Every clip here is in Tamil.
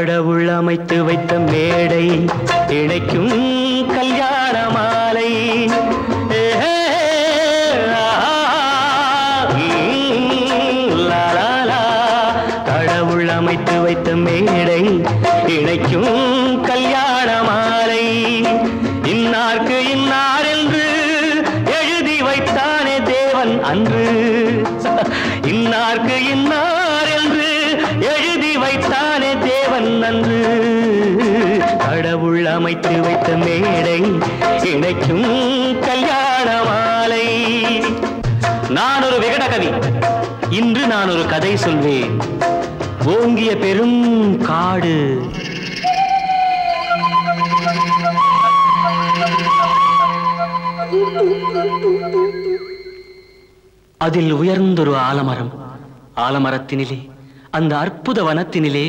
கடவுள் அமைத்து வைத்த மேடை இணைக்கும் கல்யாண மாலை ஏஹே, ஆஹா, ம், லா, லா, லா. கடவுள் அமைத்து வைத்த மேடை இணைக்கும் கல்யாண மாலை இன்னார்க்கு இன்னார் என்று எழுதி வைத்தானே தேவன் அன்று இன்னார்க்கு இன்னார் என்று எழுதி வைத்தானே தேவன் அன்று கடவுள் அமைத்து வைத்த மேடை இணைக்கும் கல்யாண மாலை நான் ஒரு விகடகவி இன்று நான் ஒரு கதை சொல்வேன் ஓங்கிய பெரும் காடு அதில் உயர்ந்தொரு ஆலமரம் ஆலமரத்தினிலே அந்த அற்புத வனத்தினிலே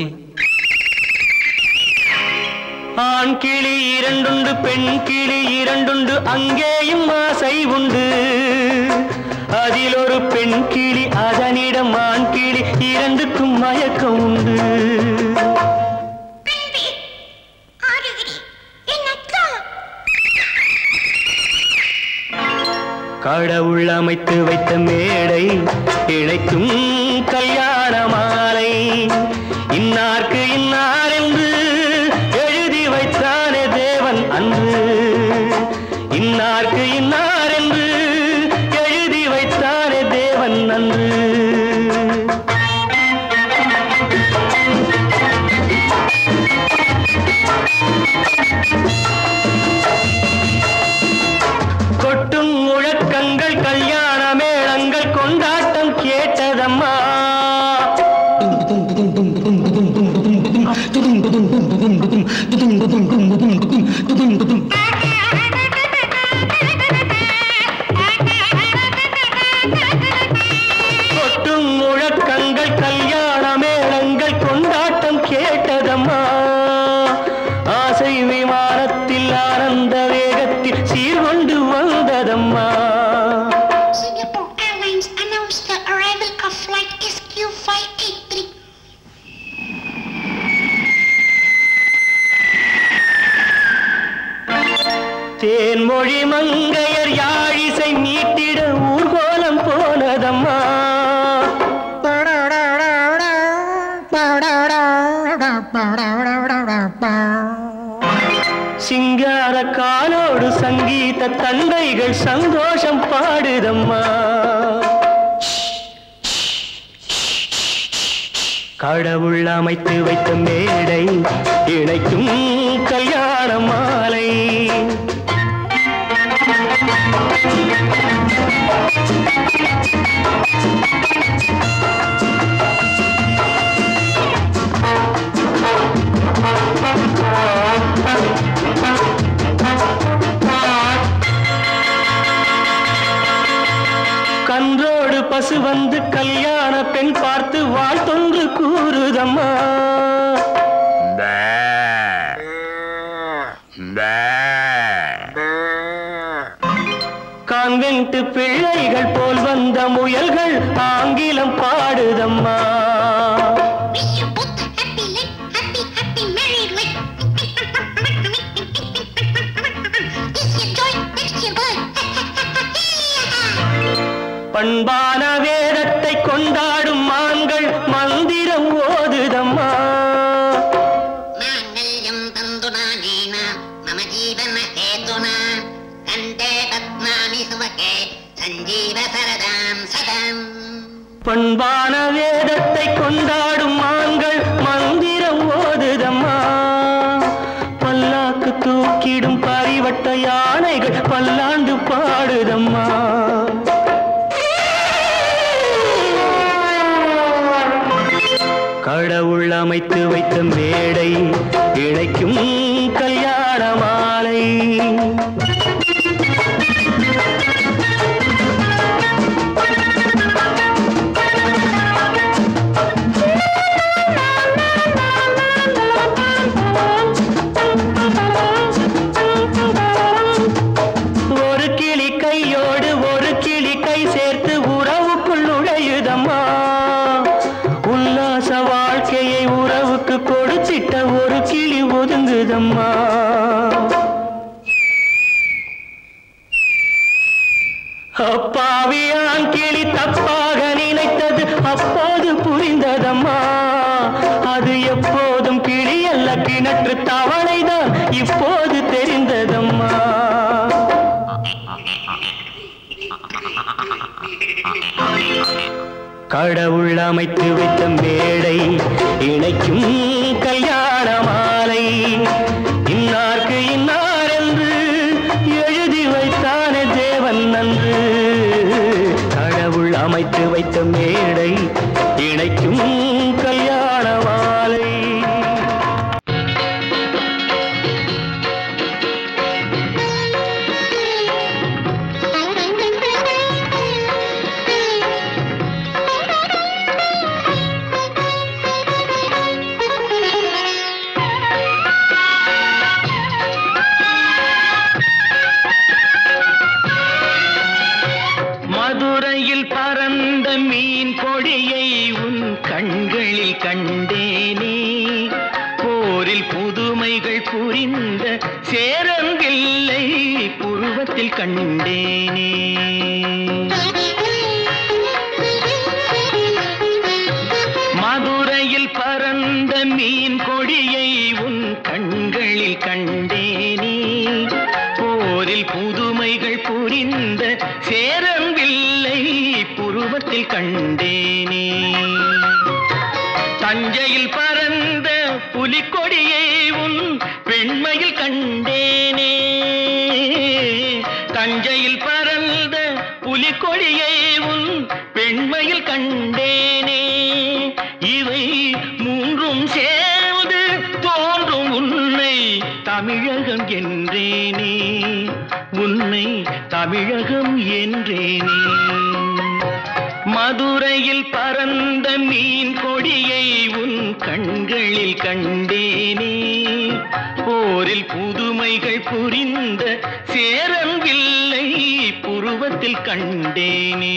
ஆண் கிளி இரண்டுண்டு பெண் கிளி இரண்டுண்டு அங்கேயும் ஆசை உண்டு அதில் ஒரு பெண் கிளி அதனிடம் ஆண் கிளி இரண்டுக்கும் மயக்கம் உண்டு அன்பே ஆடுகிறி என் அக்கா கடவுள் அமைத்து வைத்த மேடை இழைக்கும் கல்யாண மாலை இன்னார்க்கு இன்னார் என்று எழுதி வைத்தானே தேவன் அன்று இன்னார்க்கு இன்னார் என்று எழுதி வைத்தானே தேவன் அன்று கொட்டும் முழக்கங்கள் கல்யாண மேளங்கள் கொண்டாட்டம் கேட்டதம்மா கொட்டும் முழக்கங்கள் கல்யாண மேளங்கள் கொண்டாட்டம் கேட்டதம்மா ஆசை விமானத்தில் ஆனந்த வேகத்தில் சீர்கொண்டு வந்ததம்மா Singapore Airlines announced the arrival of flight SQ583. Thenmozhi மங்கையர் யாழிசை மீட்டிட ஊர்கோலம் போனதம்மா சிங்கார காலோடு சங்கீத தந்தைகள் சந்தோஷம் பாடுதம்மா கடவுள் அமைத்து வைத்த மேடை இணைக்கும் கல்யாண மாலை கன்றோடு பசு வந்து கல்யாண பெண் பார்த்து வாழ்த்தொன்று கூறுதம்மா கான்வென்ட் பிள்ளைகள் போல் வந்த முயல்கள் ஆங்கிலம் பாடுதம்மா Wish you both a happy life, happy, happy married life. This your joy, next your birth. பண்பான வேதத்தை கொண்டாடும் மான்கள் மந்திரம் ஓதுதம்மா माङ्गल्यं तन्तुनानेन मम जीवन हेतुना कण्ठे पद्मानि सुवके सञ्जीव सरदां सदाम् பண்பான வேதத்தை கொண்டாடும் மான்கள் மந்திரம் ஓதுதம்மா பல்லாக்கு தூக்கிடும் பரிவட்ட யானைகள் பல்லாண்டு பாடுதம்மா கடவுள் அமைத்து வைத்த மேடை இணைக்கும் கல்யாண மாலை ஒரு கிளி கையோடு ஒரு கிளி கை சேர்த்து உறவுக்குள் நுழையுதம்மா உல்லாச வாழ்க்கையை உறவுக்கு கொடுத்திட்ட புரிந்ததம்மா அப்பாவியான் கிளி தப்பாக நினைத்தது அப்போது புரிந்ததம்மா அது எப்போதும் கிளி அல்ல கிணற்று தவளைதான் இப்போது தெரிந்ததம்மா கடவுள் அமைத்து வைத்த மேடை இணைக்கும் கல்யாண மாலை இன்னார்க்கு இன்னார் என்று எழுதி வைத்தானே தேவன் நன்று கடவுள் அமைத்து வைத்த மேடை இணைக்கும் கல்யாண மாலை மதுரையில் பறந்த மீன் கொடியை உன் கண்களில் கண்டேனே போரில் புதுமைகள் புரிந்த சேரங்கில்லை புருவத்தில் கண்டேனே மதுரையில் பறந்த மீன் கொடியை உன் கண்களில் கண்டேனே போரில் புதுமைகள் புரிந்த சேரங்கில்லை புருவத்தில் கண்டேனே தஞ்சையில் பறந்த புலிக்கொடியை உன் பெண்மையில் கண்டேனே தஞ்சையில் பறந்த புலிக்கொடியை உன் பெண்மையில் கண்டேனே இவை மூன்றும் சேர்ந்து தோன்றும் உன்னை தமிழகம் என்றேனே உன்னை தமிழகம் என்றேனே மதுரையில் பறந்த மீன் கொடியை உன் கண்களில் கண்டேனே போரில் புதுமைகள் புரிந்த சேரங்கில்லை புருவத்தில் கண்டேனே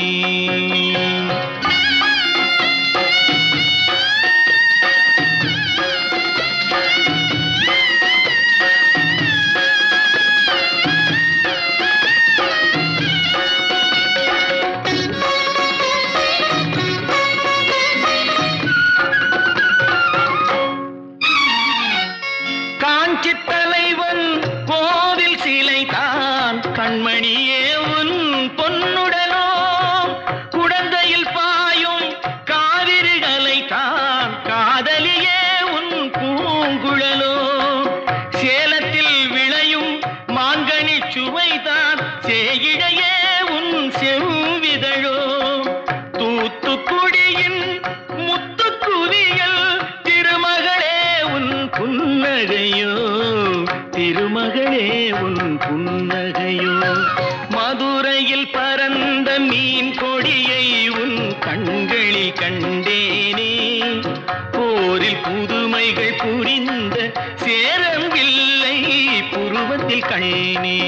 காஞ்சி தலைவன் கோவில் சிலை தான் கண்மணியே உன் பொன்னுடனோ குடந்தையில் பாயும் காவிரிகளை தான் காதலியே உன் பூங்குழலோ சேலத்தில் விளையும் மாங்கனி சுவைதான் சேயிழையே உன் செவ்விதழோ தூத்துக்குடியின் முத்துக்குவியல் திருமகளே உன் புன்னகையோ திருமகளே உன் புன்னகையோ மதுரையில் பறந்த மீன் கொடியை உன் கண்களில் கண்டேனே போரில் புதுமைகள் புரிந்த சேரவில்லை புருவத்தில் கண்ணே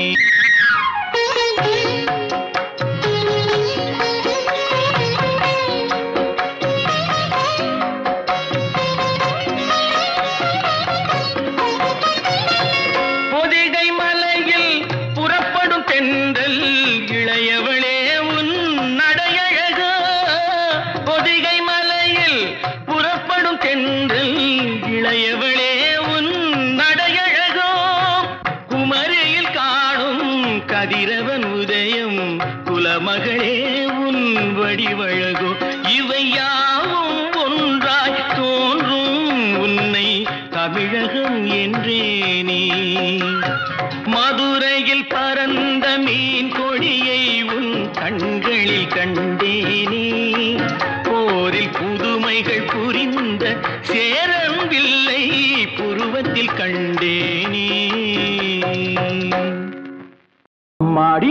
பொதிகை மலையில் புறப்படும் தென்றல் இளையவளே உன் நடையழகோ பொதிகை மலையில் புறப்படும் தென்றல் இளையவளே உன் நடையழகோ குமரியில் காணும் கதிரவன் உதயம் குலமகளே உன் வடிவழகோ இவை யாவும் ஒன்றாய் தோன்றும் உன்னை தமிழகம் என்றேனே மதுரையில் பறந்த மீன் கொடியை உன் கண்களில் கண்டேனே போரில் புதுமைகள் புரிந்த சேரவில்லை புருவத்தில் கண்டேனே மாடி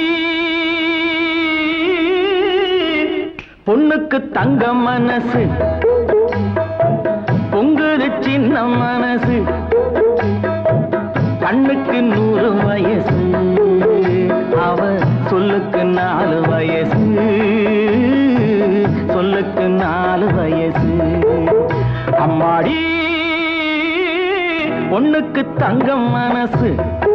பொண்ணுக்கு தங்க மனசு பொங்குது சின்ன மனசு கண்ணுக்கு நூறு வயசு அவ சொல்லுக்கு நாலு வயசு சொல்லுக்கு நாலு வயசு அம்மாடி பொண்ணுக்கு தங்கம் மனசு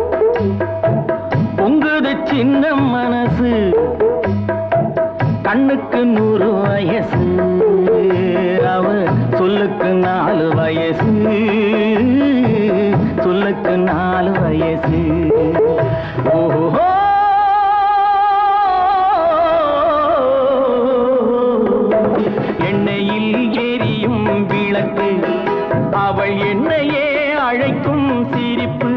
பொங்குது சின்ன மனசு கண்ணுக்கு நூறு வயசு அவ சொல்லுக்கு நாலு வயசு சொல்லுக்கு நாலு வயசு ஓஹோ எண்ணெயில் எரியும் விளக்கு அவள் என்னையே அழைக்கும் சிரிப்பு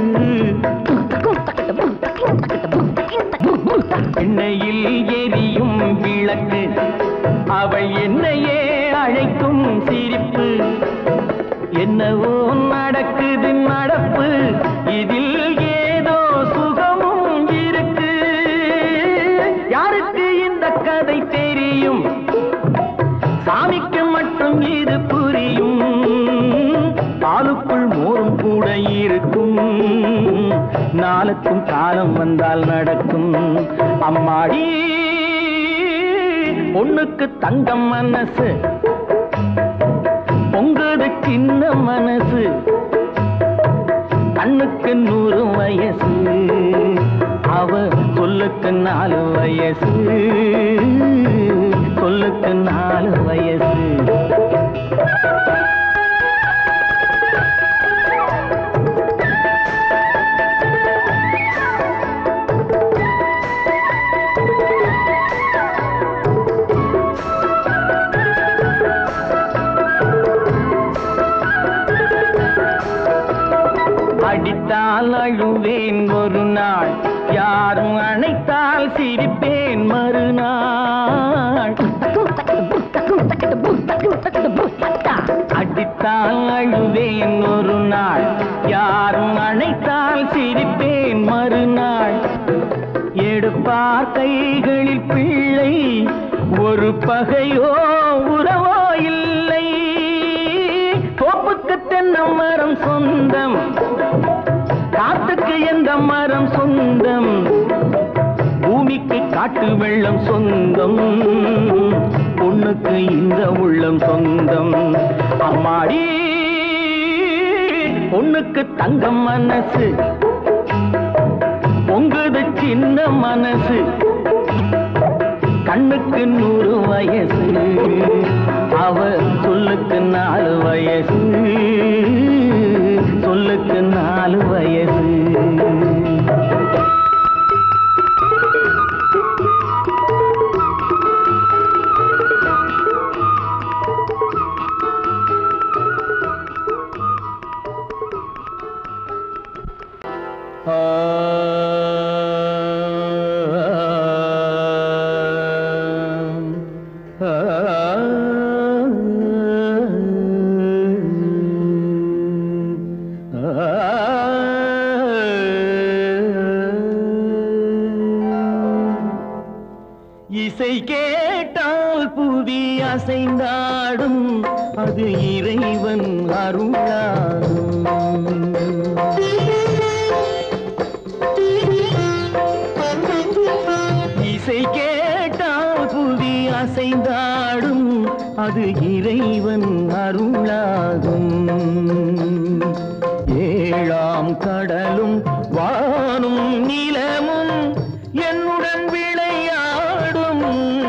எண்ணெயில் எரியும் விளக்கு அவள் என்னையே அழைக்கும் சிரிப்பு என்னவோ நடக்குது நடப்பு இதில் ஏதோ சுகமும் இருக்கு யாருக்கு இந்த கதை தெரியும் சாமிக்கு மட்டும் இது புரியும் பாலுக்குள் மோரும் கூட இருக்கும் நாளுக்கும் காலம் வந்தால் நடக்கும் அம்மாடி பொண்ணுக்கு தங்கம் மனசு பொங்குது சின்ன மனசு கண்ணுக்கு நூறு வயசு அவ சொல்லுக்கு நாலு வயசு சொல்லுக்கு நாலு வயசு அடித்தால் அழுவேன் ஒரு நாள் யாரும் அணைத்தால் சிரிப்பேன் மறுநாள் அடித்தால் அழுவேன் ஒரு நாள் யாரும் அணைத்தால் சிரிப்பேன் மறுநாள் எடுப்பார் கைகளில் பிள்ளை ஒரு பகையோ உறவோ இல்லை தோப்புக்கு தென்னை மரம் சொந்தம் காத்துக்கு எந்த மரம் சொந்தம் பூமிக்கு காட்டு வெள்ளம் சொந்தம் பொண்ணுக்கு இந்த உள்ளம் சொந்தம் அம்மாடி பொண்ணுக்கு தங்கம் மனசு பொங்குது சின்ன மனசு கண்ணுக்கு நூறு வயசு அவ சொல்லுக்கு நாலு வயசு சொல்லுக்கு நாலு வயசு இசை கேட்டால் புவி அசைந்தாடும் அது இறைவன் அருளாகும் இசை கேட்டால் புவி அசைந்தாடும் அது இறைவன் அருளாகும் ஏழாம் கடலும் வானும் நிலமும் என்னுடன் விளையாடும்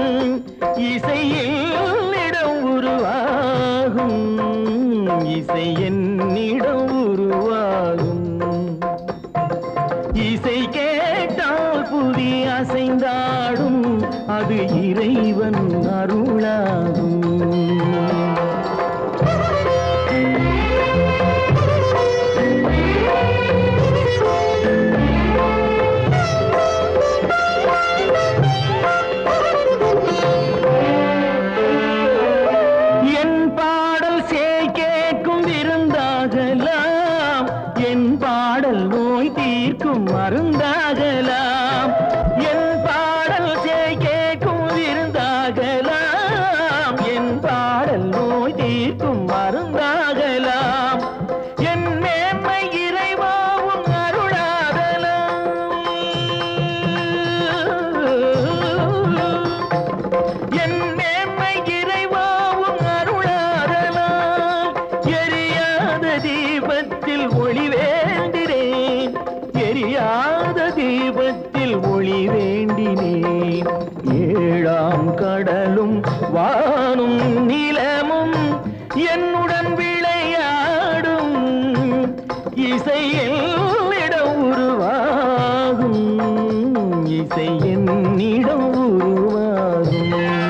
இசையில் இடம் உருவாகும் இசை என்னிடம் உருவாகும் இசை கேட்டால் புவி அசைந்தாடும் அது இறைவன் அருளாகும் என் பாடல் சேய் கேட்கும் விருந்தாகலாம் என் பாடல் நோய் தீர்க்கும் மருந்தாகலாம் என் பாடல் சேய் கேட்கும் விருந்தாகலாம் என் பாடல் நோய் தீர்க்கும் மருந்தாகலாம் என் மேன்மை இறைவாவும் அருளாதலாம் என் மேன்மை இறைவாவும் அருளாரலாம் எரியாத தீபத்தில் வானும் நிலமும் என்னுடன் விளையாடும் இசையில் இடம் உருவாகும் இசை என்னிடம் உருவாகும்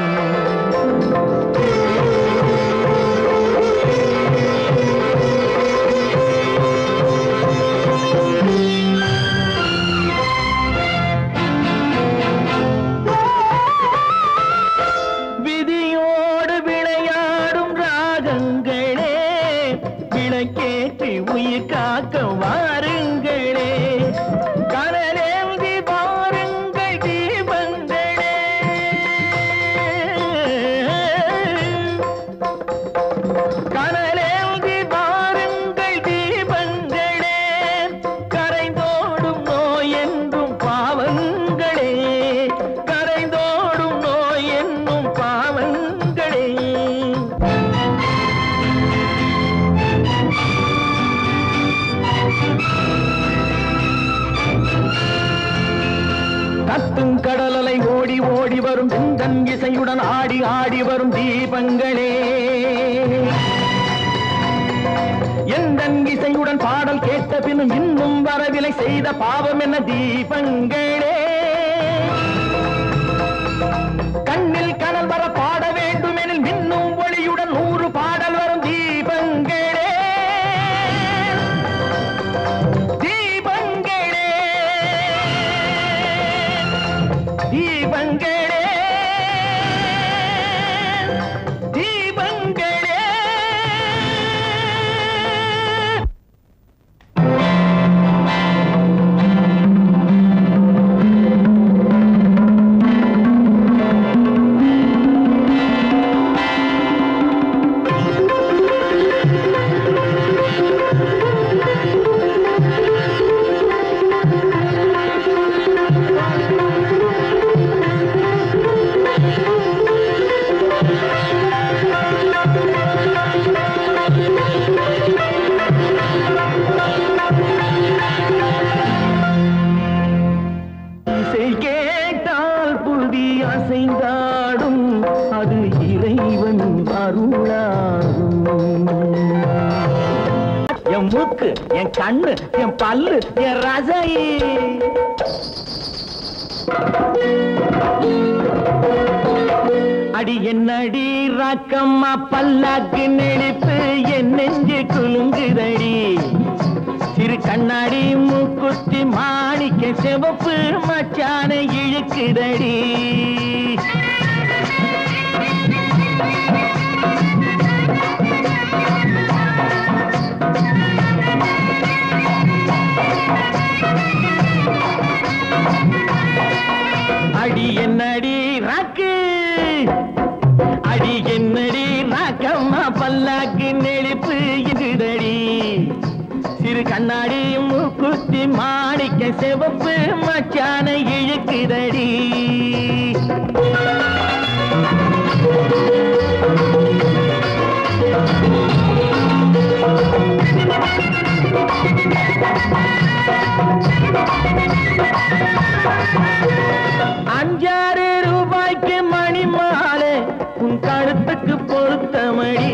விதியோடு விளையாடும் ராகங்களே விளக்கேற்றி உயிர் காக்க வாருங்களே கனலேந்தி வாருங்கள் தீபங்களே கனலேந்தி வாருங்கள் தீபங்களே கரைந்தோடும் நோய் என்றும் பாவங்களே கரைந்தோடும் நோய் என்னும் பாவங்களே கத்தும் கடலலை ஓடி ஓடி வரும் சிந்தன் இசையுடன் ஆடி ஆடி வரும் தீபங்களே எந்தன் இசையுடன் பாடல் கேட்ட பின்னும் இன்னும் வரவில்லை செய்த பாவம் என்ன தீபங்களே கண்ணில் கனல் வர பாட வேண்டுமெனில் மின்னும் ஒளியுடன் நூறு பாடல் வரும் தீபங்களே தீபங்களே தீபங்களே தீபங்களே இசை கேட்டால் புதி அசைந்தாடும் அது இறைவன் அருளாகும் என் மூக்கு என் கண்ணு என் பல்லு என் ரசை அடி என்னடி ராக்கம்மா பல்லாக்கு நெளிப்பு என் நெஞ்சு குலுங்குதடி சிறு கண்ணாடி மூக்குத்தி மாணிக்க சிவப்பு மச்சான இழுக்குதடி அடி என்னடி ராக்கு அடி என்னடி ராக்கம்மா பல்லாக்கு நெளிப்பு இதுதடி சிறு கண்ணாடி மூக்குத்தி மாணிக்க சிவப்பு மச்சான இழுக்குதடி அஞ்சாறு ரூபாய்க்கு மணி மாலை உன் கழுத்துக்கு பொருத்தமடி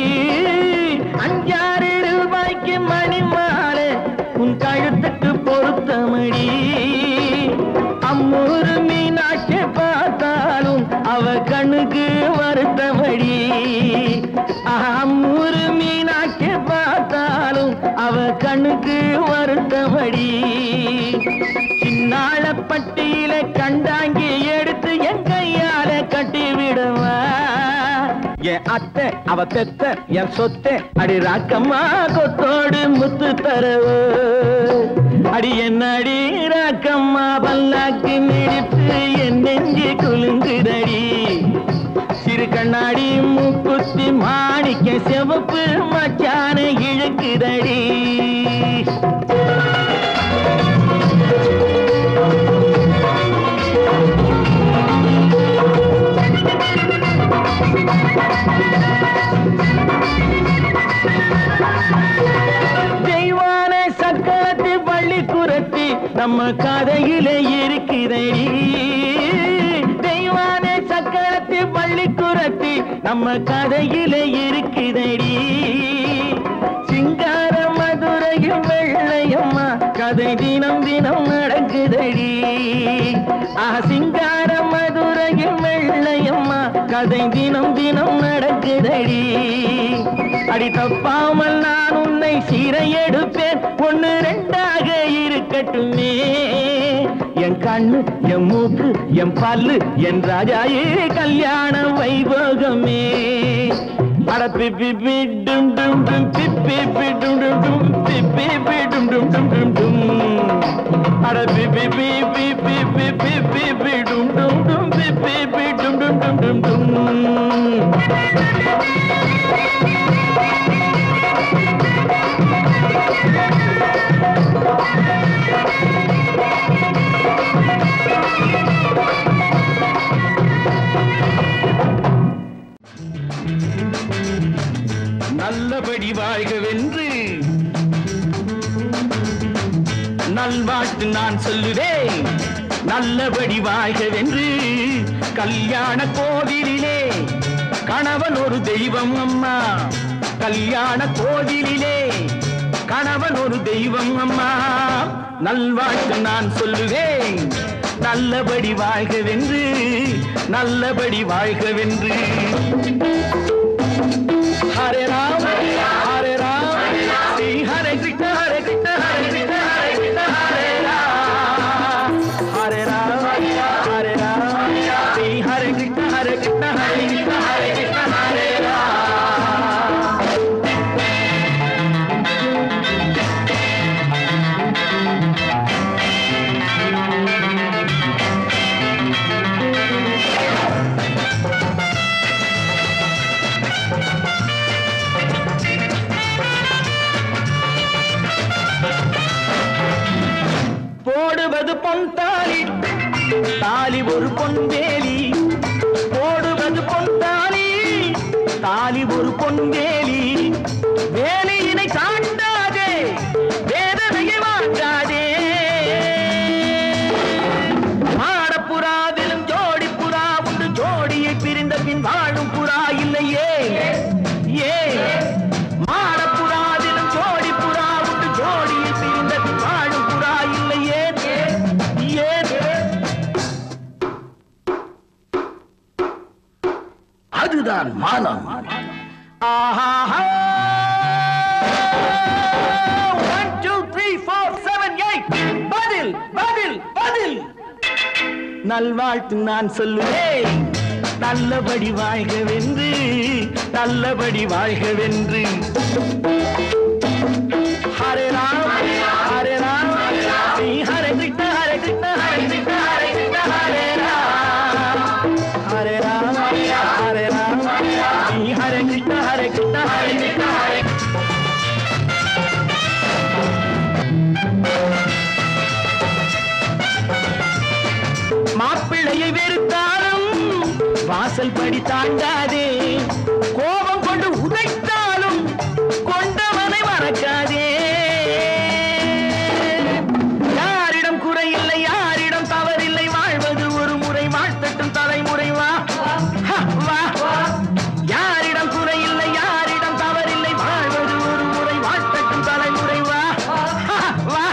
அஞ்சாறு ரூபாய்க்கு மணி மாலை உன் கழுத்துக்கு பொருத்தமடி அம்மூரு மீனாட்சி பார்த்தாலும் அவ கண்ணுக்கு வருத்தமடி அம்மூரு மீனாட்சி பார்த்தாலும் அவ கண்ணுக்கு வருத்தமடி சின்னாள பட்டியில கண்டாங்கி எடுத்து என் கையால கட்டி விடுவா என் அத்தை அவ பெத்த என் சொத்தை அடி ராக்கம்மா கொத்தோடு முத்து தரவு அடி என்ன அடி ராக்கம்மா பல்லாக்கு நிடிப்பு என் நெஞ்சு குலுங்குதடி சிறு கண்ணாடி மூக்குத்தி மாணிக்க சிவப்பு மச்சான இழுக்குதடி தெய்வான சக்கரத்து பள்ளி குரத்தி நம்ம கதையில இருக்கிறடி தெய்வான சக்கரத்து பள்ளி குரத்தி நம்ம நம்ம கதையில இருக்குதடி சிங்கார மதுரையும் வெள்ளையம்மா கதை தினம் தினம் நடக்குதடி ஆ சிங்கார மதுரையும் வெள்ளையம்மா கதை தினம் தினம் நடக்குதடி அடி தப்பாமல் நான் உன்னை சீரை எடுப்பேன் ஒன்னு ரெண்டாக இருக்கட்டுமே என் கண்ணு என் மூக்கு என் பல்லு என் ராஜாயே கல்யாண வைபோகமே அட பிப்பி பி டும் டும் டும் பிப்பி பி டும் டும் டும் பிப்பி பி டும் டும் டும் டும் டும் அட பிப்பி பி பி பி பி பி பி பி டும் டும் டும் பிப்பி பி டும் டும் டும் டும் டும் நல்லபடி வாழ்கவென்று நல்வாழ்த்து நான் சொல்லுவேன் நல்லபடி வாழ்கவென்று கல்யாண கோவிலிலே கணவன் ஒரு தெய்வம் அம்மா கல்யாண கோவிலிலே கணவன் ஒரு தெய்வம் அம்மா நல்வாழ்த்து நான் சொல்லுவேன் நல்லபடி வாழ்கவென்று நல்லபடி வாழ்கவென்று हरे राम हरे राम श्री हरे कृष्ण हरे कृष्ण हरे कृष्ण हरे कृष्ण हरे राम हरे राम हरे राम श्री हरे कृष्ण हरे कृष्ण हरे कृष्ण हरे कृष्ण हरे राम போடுவது பொன் தாலி தாலி ஒரு பொன் வேலி போடுவது பொன் தாலி தாலி ஒரு பொன் வேலி வேலியினை காட்டாதே வேதனையை வாங்காதே மாடப்புறாவிலும் ஜோடி புறா உண்டு ஜோடியை பிரிந்த பின் வாழும் புறா இல்லையே ஏன் மாடப்புறாவிலும் ஜோடி புறா உண்டு ஜோடியை பிரிந்த பின் வாழும் புறா இல்லையே ஏன் அதுதான் மானம் ஆஹா one two three four seven eight பதில் பதில் பதில் நல்வாழ்த்து நான் சொல்லுவேன் நல்லபடி வாழ்கவென்று நல்லபடி வாழ்கவென்று ஹரே ராம் ஹரே ராம் ஸ்ரீ ஹரே கிருஷ்ண ஹரே கிருஷ்ண ஹரே கிருஷ்ண ஹரே கிருஷ்ண ஹரே ராம் ஹரே ராம் ஹரே ராம் ஸ்ரீ ஹரே கிருஷ்ண ஹரே கிருஷ்ண ஹரே கிருஷ்ண ஹரே மாப்பிள்ளையை வெறுத்தாலும் வாசல் படி தாண்டாதே கோபம் கொண்டு உதைத்தாலும் கொண்டவனை மறக்காதே யாரிடம் குறையில்லை யாரிடம் தவறில்லை வாழ்வது ஒரு முறை வாழ்த்தட்டும் தலைமுறை வா ஹ, வா யாரிடம் குறையில்லை யாரிடம் தவறில்லை வாழ்வது ஒரு முறை வாழ்த்தட்டும் தலைமுறை வா ஹ, வா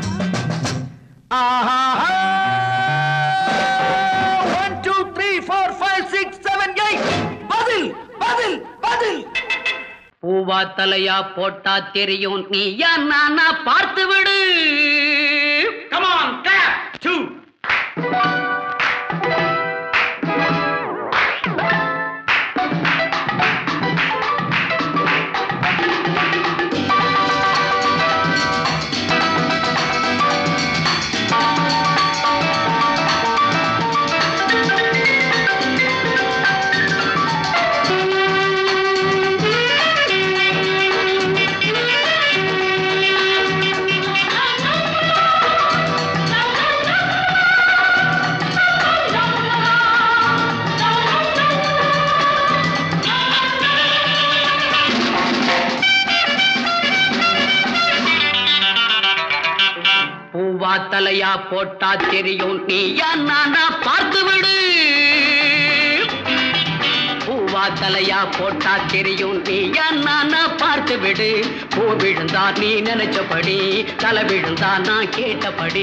ஆஹா one two three four five six seven eight பதில் பதில் பதில் பூவா தலையா போட்டா தெரியும் நீயா நானா பார்த்து விடு கமான் கிளாப் டூ பூவா தலையா போட்டா தெரியும் நீயா நானா பார்த்து விடு பூவா பூவா தலையா போட்டா தெரியும் நீயா நானா பார்த்து விடு பூ விழுந்தா நீ நினைச்சபடி தலை விழுந்தா நான் கேட்டபடி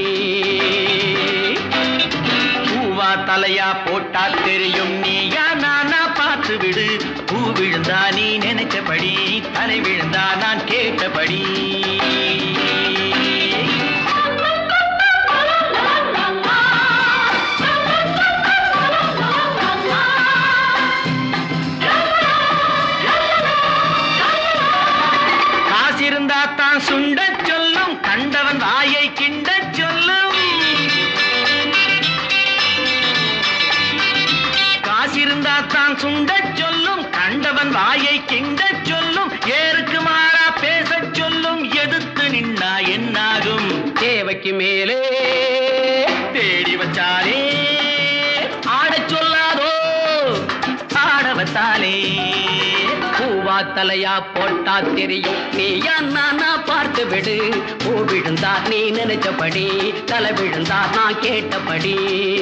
பூவா தலையா போட்டா தெரியும் நீயா நானா பார்த்து விடு பூ விழுந்தா நீ நினைச்சபடி தலை விழுந்தா நான் கேட்டபடி காசிருந்தா தான் சுண்ட சொல்லும் கண்டவன் வாயை கிண்ட சொல்லும் காசிருந்தா தான் சுண்ட சொல்லும் கண்டவன் வாயை கிண்ட சொல்லும் ஏருக்கு மாறா பேச சொல்லும் எதிர்த்து நின்னா என்னாகும் தேவைக்கு மேலே தேடி வச்சாலே ஆடச் சொல்லாதோ ஆட வச்சாலே பூவா தலையா போட்டா தெரியும் நீயா நானா பார்த்து விடு பூ விழுந்தா நீ நினைச்சபடி தலை விழுந்தா நான் கேட்டபடி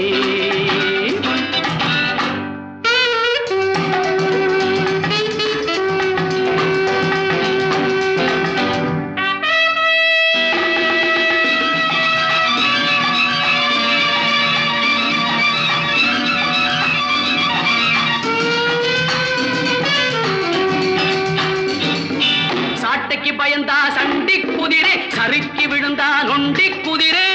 சாட்டைக்கு பயந்தா சண்டி குதிரை சறுக்கி விழுந்தா நொண்டி குதிரை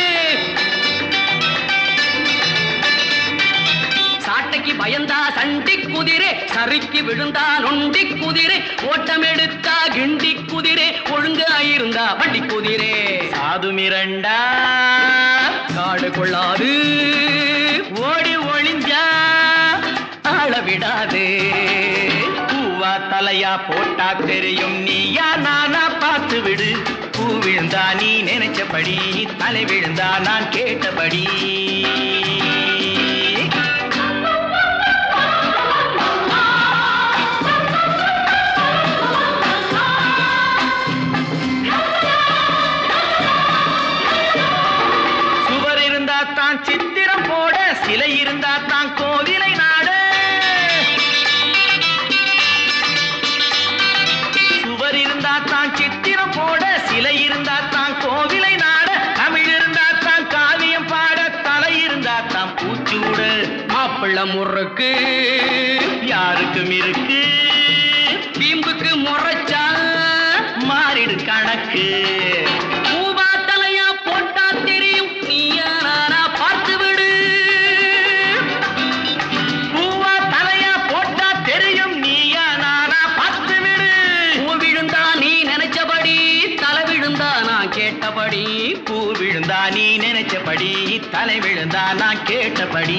சாட்டைக்கு பயந்தா சண்டி குதிரை சறுக்கி விழுந்தா நொண்டி குதிரை ஓட்டம் எடுத்தா கிண்டி குதிரை ஒழுங்கா இருந்தா வண்டி குதிரை சாது மிரண்டா காடு கொள்ளாது ஓடி ஒளிஞ்சா ஆள விடாது பூவா தலையா போட்டா தெரியும் நீயா நானா பார்த்து விடு பூ விழுந்தா நீ நினைச்சபடி தலை விழுந்தா நான் கேட்டபடி சுவர் இருந்தா தான் சித்திரம் போட சிலை இருந்தா தான் கோவிலை நாட சுவர் இருந்தா தான் சித்திரம் போட சிலை இருந்தா தான் கோவிலை நாட தமிழ் இருந்தா தான் காவியம் பாட தலை இருந்தா தான் பூச்சூட மாப்பிள்ள முறுக்கு யாருக்கும் இருக்கு வீம்புக்கு முறைச்சா மாறிடு கணக்கு பூவா தலையா போட்டா தெரியும் நீயா நானா பார்த்து விடு பூவா தலையா போட்டா தெரியும் நீயா நானா பார்த்து விடு பூ விழுந்தா நீ நினைச்சபடி தலை விழுந்தா நான் கேட்டபடி பூ விழுந்தா நீ நினைச்சபடி தலை விழுந்தா நான் கேட்டபடி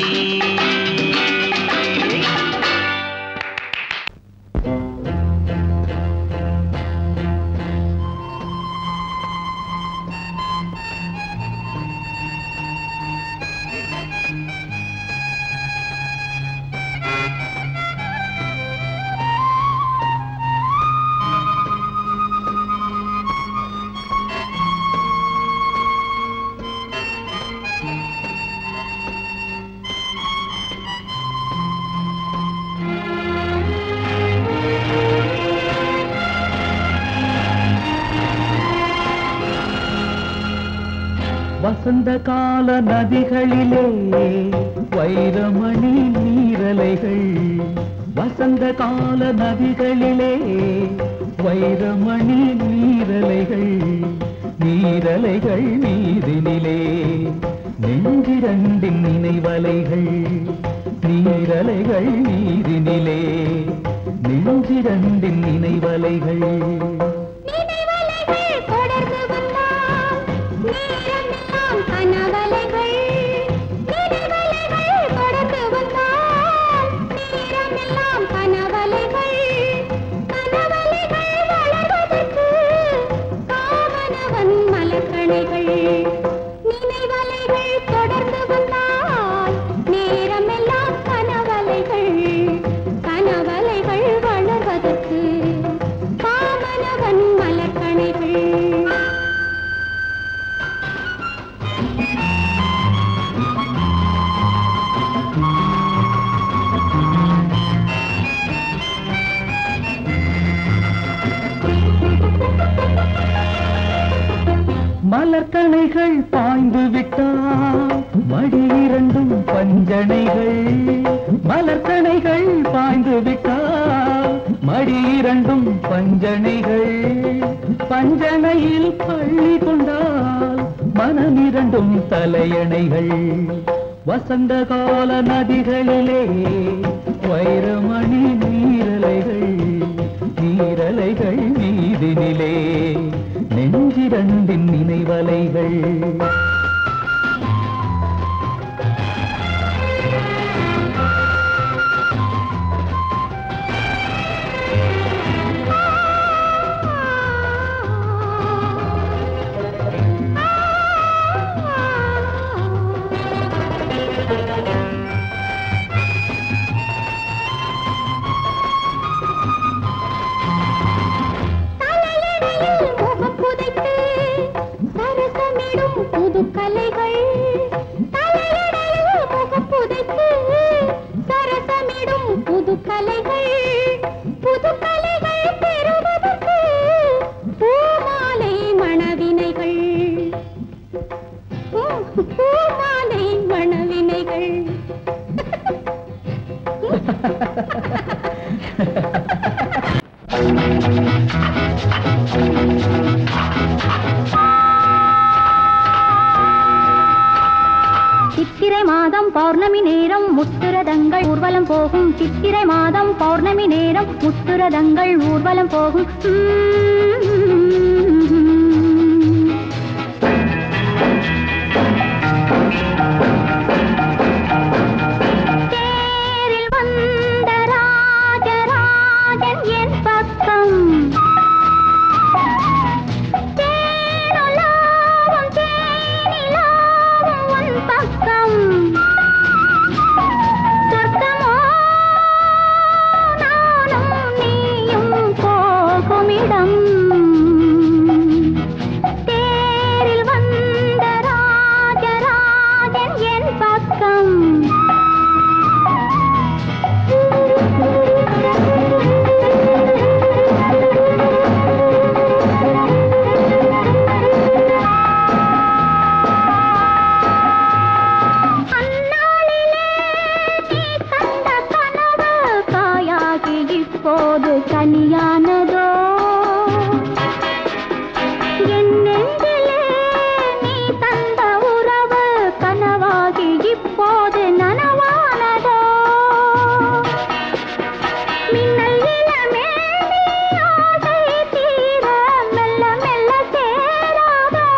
வசந்த கால நதிகளிலே வைரமணி நீரலைகள் வசந்த கால நதிகளிலே வைரமணி நீரலைகள் நீரலைகள் நீரினிலே நெஞ்சிரண்டின் நினைவலைகள் நீரலைகள் நீரினிலே நெஞ்சிரண்டின் நினைவலைகள் நினைவலைகள் தொடர்ந்து வந்தால் நேரமெல்லாம் கனவலைகள் நினைவலைகள் தொடர்ந்து வந்தால் நேரமெல்லாம் கனவலைகள் கனவலைகள் வளர்வதற்கு காமனவன் மலர்கணைகள் நினைவலைகள் தொடர்ந்து வந்தால் நேரமெல்லாம் கனவலைகள் கனவலைகள் வளர்வதற்கு காமனவன் மலர்கணைகள் பாய்ந்து விட்டால் மடி இரண்டும் பஞ்சனைகள் மலர்கணைகள் பாய்ந்து விட்டால் மடி இரண்டும் பஞ்சனைகள் பஞ்சனையில் பள்ளி கொண்டால் மனம் இரண்டும் தலையணைகள் வசந்த கால நதிகளிலே வைரமணி நீரலைகள் நீரலைகள் மீதினிலே நெஞ்சிரண்டின் நினைவலைகள் தலையணையில் முகம் புதைத்து சரசமிடும் புது கலைகள் தலையணையில் முகம் புதைத்து சரசமிடும் புது கலைகள் புது கலைகள் பெறுவதற்கு பூமாலை மணவினைகள் பூ- பூமாலை மணவினைகள் சித்திரை மாதம் பௌர்ணமி நேரம் முத்துரதங்கள் ஊர்வலம் போகும் சித்திரை மாதம் பௌர்ணமி நேரம் முத்துரதங்கள் ஊர்வலம் போகும் தேரில் வந்த ராஜராஜன் என் பக்கம் தேனுலாவும் தேனிலாவும் உன் பக்கம் சொர்க்கமோ நானும் நீயும் போகுமிடம் தேரில் வந்த ராஜராஜன் என் பக்கம் அந்நாளிலே நீ கண்ட கனவு காயாகி இப்போது கனியானதோ என் நெஞ்சிலே நீ தந்த உறவு கனவாகி இப்போது நனவானதோ மின்னல் இளமே நீ ஆசை தீர மெல்ல மெல்ல சேராதோ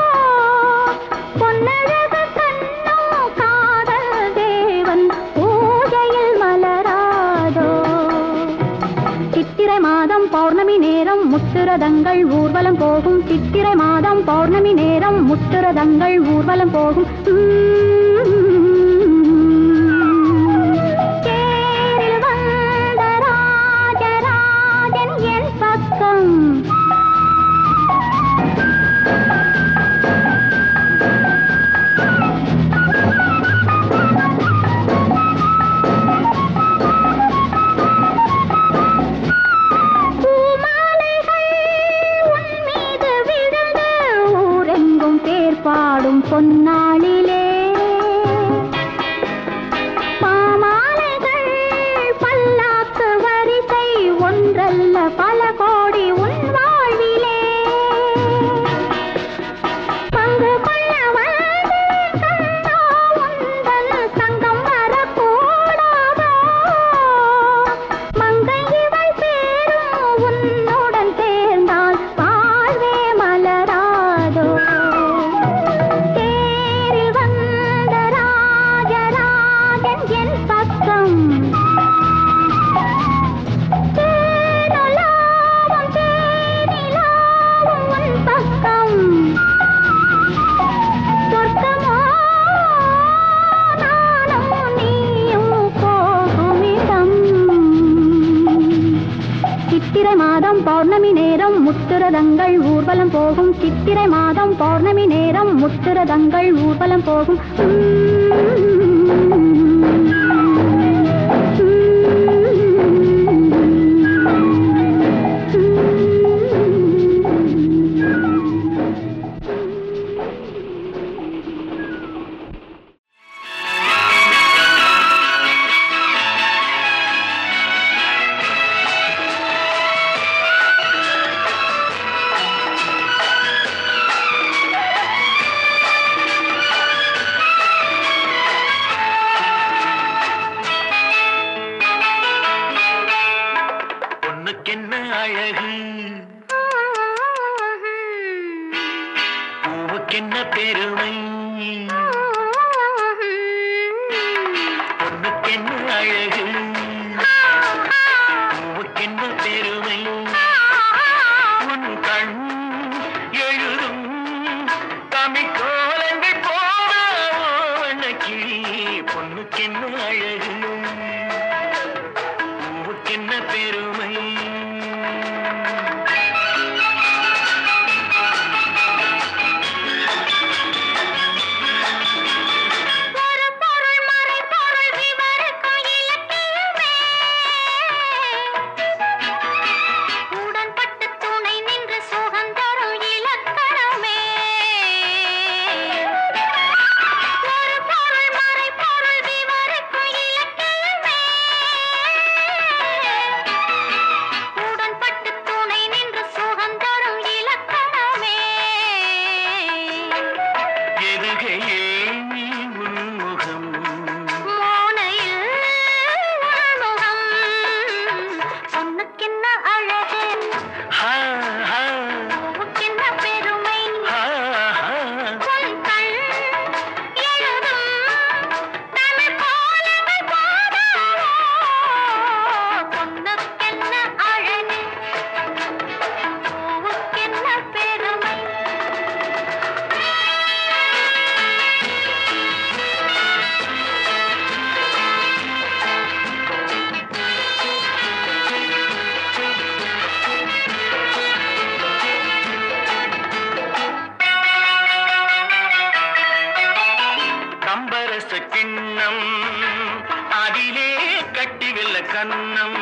பொன்னழகு கண்ணோ காதல் தேவன் பூஜையில் மலராதோ சித்திரை மாதம் பௌர்ணமி நேரம் முத்துரதங்கள் ஊர்வலம் போகும் சித்திரை மாதம் பௌர்ணமி நேரம் முத்துரதங்கள் ஊர்வலம் போகும் தேரில் வந்த ராஜராஜன் என் பக்கம் பூமாலைகள் உன் மீது விழுந்து ஊரெங்கும் பேர் பாடும் பொன்னாளிலே பாமாலைகள் பல்லாக்கு வரிசை ஒன்றல்ல பல கோடி உன் வாழ்விலே பங்கு கொள்ள வந்தேன் கண்ணா உந்தன் சங்கம் வரக்கூடாதோ மங்கை இவள் சேரும் உன்னுடன் சேர்ந்தால் வாழ்வே மலராதோ தேரில் வந்த ராஜராஜன் என் பக்கம் தேனுலாவும் தேனிலாவும் உன் பக்கம் சொர்க்கமோ நானும் நீயும் போகுமிடம் சித்திரை மாதம் பௌர்ணமி நேரம் முத்துரதங்கள் ஊர்வலம் போகும் சித்திரை மாதம் பௌர்ணமி நேரம் முத்துரதங்கள் ஊர்வலம் போகும் பொண்ணுக்கென்ன அழகு பூவுக்கென்ன பெருமை பொண்ணுக்கென்ன அழகு பூவுக்கென்ன பெருமை உன் கண் எழுதும் தமிழ்கோலங்கள் போவண்ணக்கி பொண்ணுக்கென்ன அழகு பூவுக்கென்ன பெருமை ஒரு பொருள் மறை பொருள் விவரிக்கும் இலக்கியமே உடன்பட்டு துணை நின்று சுகம் தரும் இலக்கணமே ஒரு பொருள் மறை பொருள் விவரிக்கும் இலக்கியமே உடன்பட்டு துணை நின்று சுகம் தரும் இலக்கணமே எதுகையே நீ உன்முகம் மோனையில் உள்முகம் பொண்ணுக்கென்ன அழகு ஹா ஹா பூவுக்கென்ன பெருமை ஹா ஹா உன் கண் எழுதும் தமிழ் கோலங்கள் போதாவோ பொண்ணுக்கென்ன அழகு பூவுக்கென்ன பெருமை கம்பரச கிண்ணம் அதிலே கட்டிவில்ல கன்னம்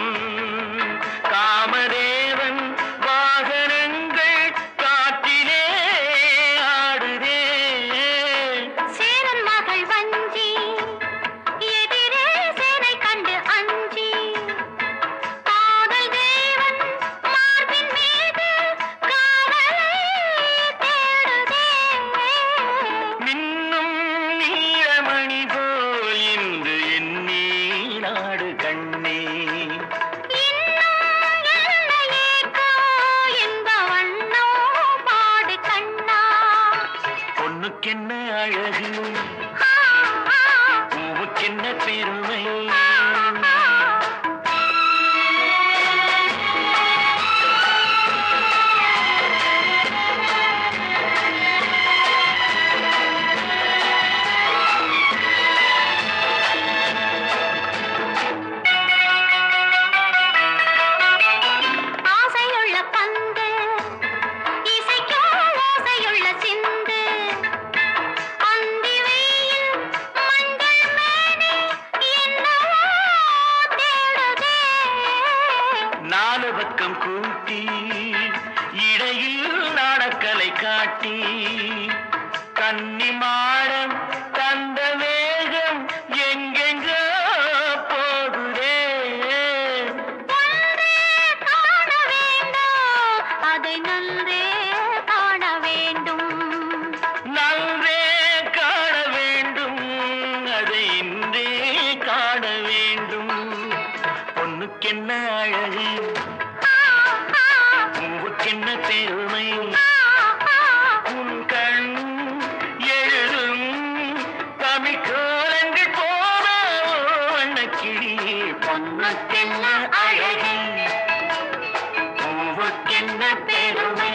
காமதேவன் வாகனங்கள் காற்றிலே ஆடுதே சேரன் மகள் வஞ்சி எதிரே சேனை கண்டு அஞ்சி காதல் தேவன் மார்பின் மீது காவலை தேடுதே மின்னும் நீலமணி போல் இன்று எண்ணி நாடு கண்ணே இன்னும் எல்லையேக்கோ என்ப வண்ணம் பாடு கண்ணா பொண்ணுக்கென்ன அழகு ஆ, ஆ, பூவுக்கென்ன பெருமை ஆ, ஆ. ஆசையுள்ள பந்து இசைக்கோ ஓசையுள்ள சிந்து அந்தி வெயில் மஞ்சள் மேனி என்னவோ தேடுதே நாலு பக்கம் கூட்டி இடையில் நாடக்கலை காட்டி கன்னி மாடம் தந்த வேகம் எங்கெங்கோ போகுதே ஒன்றே காண வேண்டும் அதை நன்றே காண வேண்டும் நன்றே காண வேண்டும் அதை இன்றே காண வேண்டும் பொண்ணுக்கென்ன அழகு பூவுக்கென்ன பெருமை உன் கண் எழுதும் தமிழ்கோலங்கள் போன வண்ணக்கிளி பொண்ணுக்கென்ன அழகு பூவுக்கென்ன பெருமை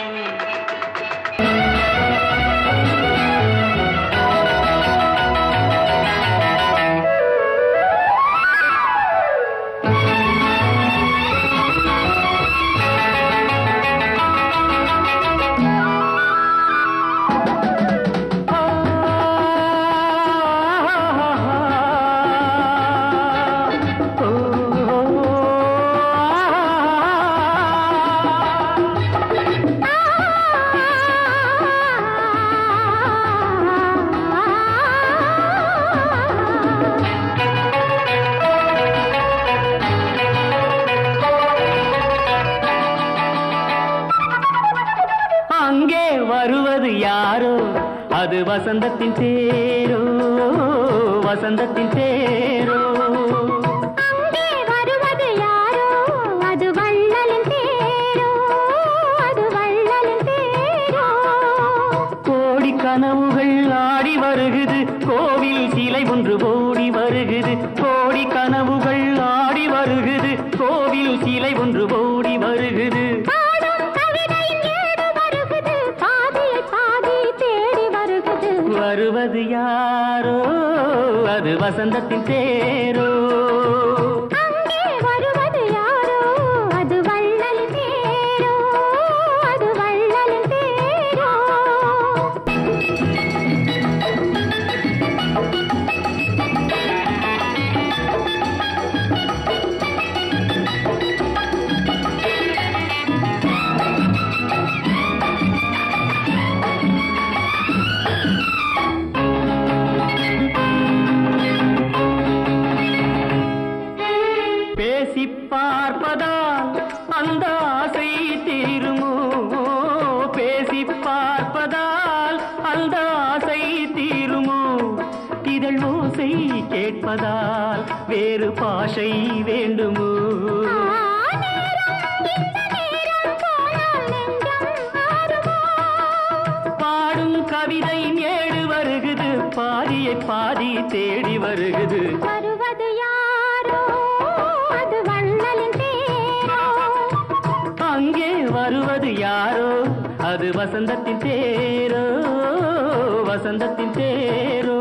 அங்கே வருவது யாரோ அது வசந்தத்தின் தேரோ வசந்தத்தின் தேரோ அங்கே வருவது யாரோ அது வள்ளலின் தேரோ கோவில் சிலை ஒன்று ஓடி வருகுது கோடி கனவுகள் ஆடி வருகுது கோவில் சிலை ஒன்று ஓடி வருகுது பாடும் கவிதையின் ஏடு வருகுது பாதியை பாதி தேடி வருகுது வருவது யாரோ அது வசந்தத்தின் தேரோ அங்கே வருவது யாரோ அது வள்ளலின் தேரோ அது வள்ளலின் தேரோ பேசி பார்ப்பதால் அந்த ஆசை தீருமோ பேசி பார்ப்பதால் அந்த ஆசை தீருமோ இதழ் ஓசை கேட்பதால் வேறு பாஷை வேண்டுமோ பாடும் கவிதை ஏடு வருகுது பாதியை பாதி தேடி வருகுது வருவது யாரோ அது வள்ளலின் தேரோ அங்கே வருவது யாரோ அது வசந்தத்தின் தேரோ வசந்தத்தின் தேரோ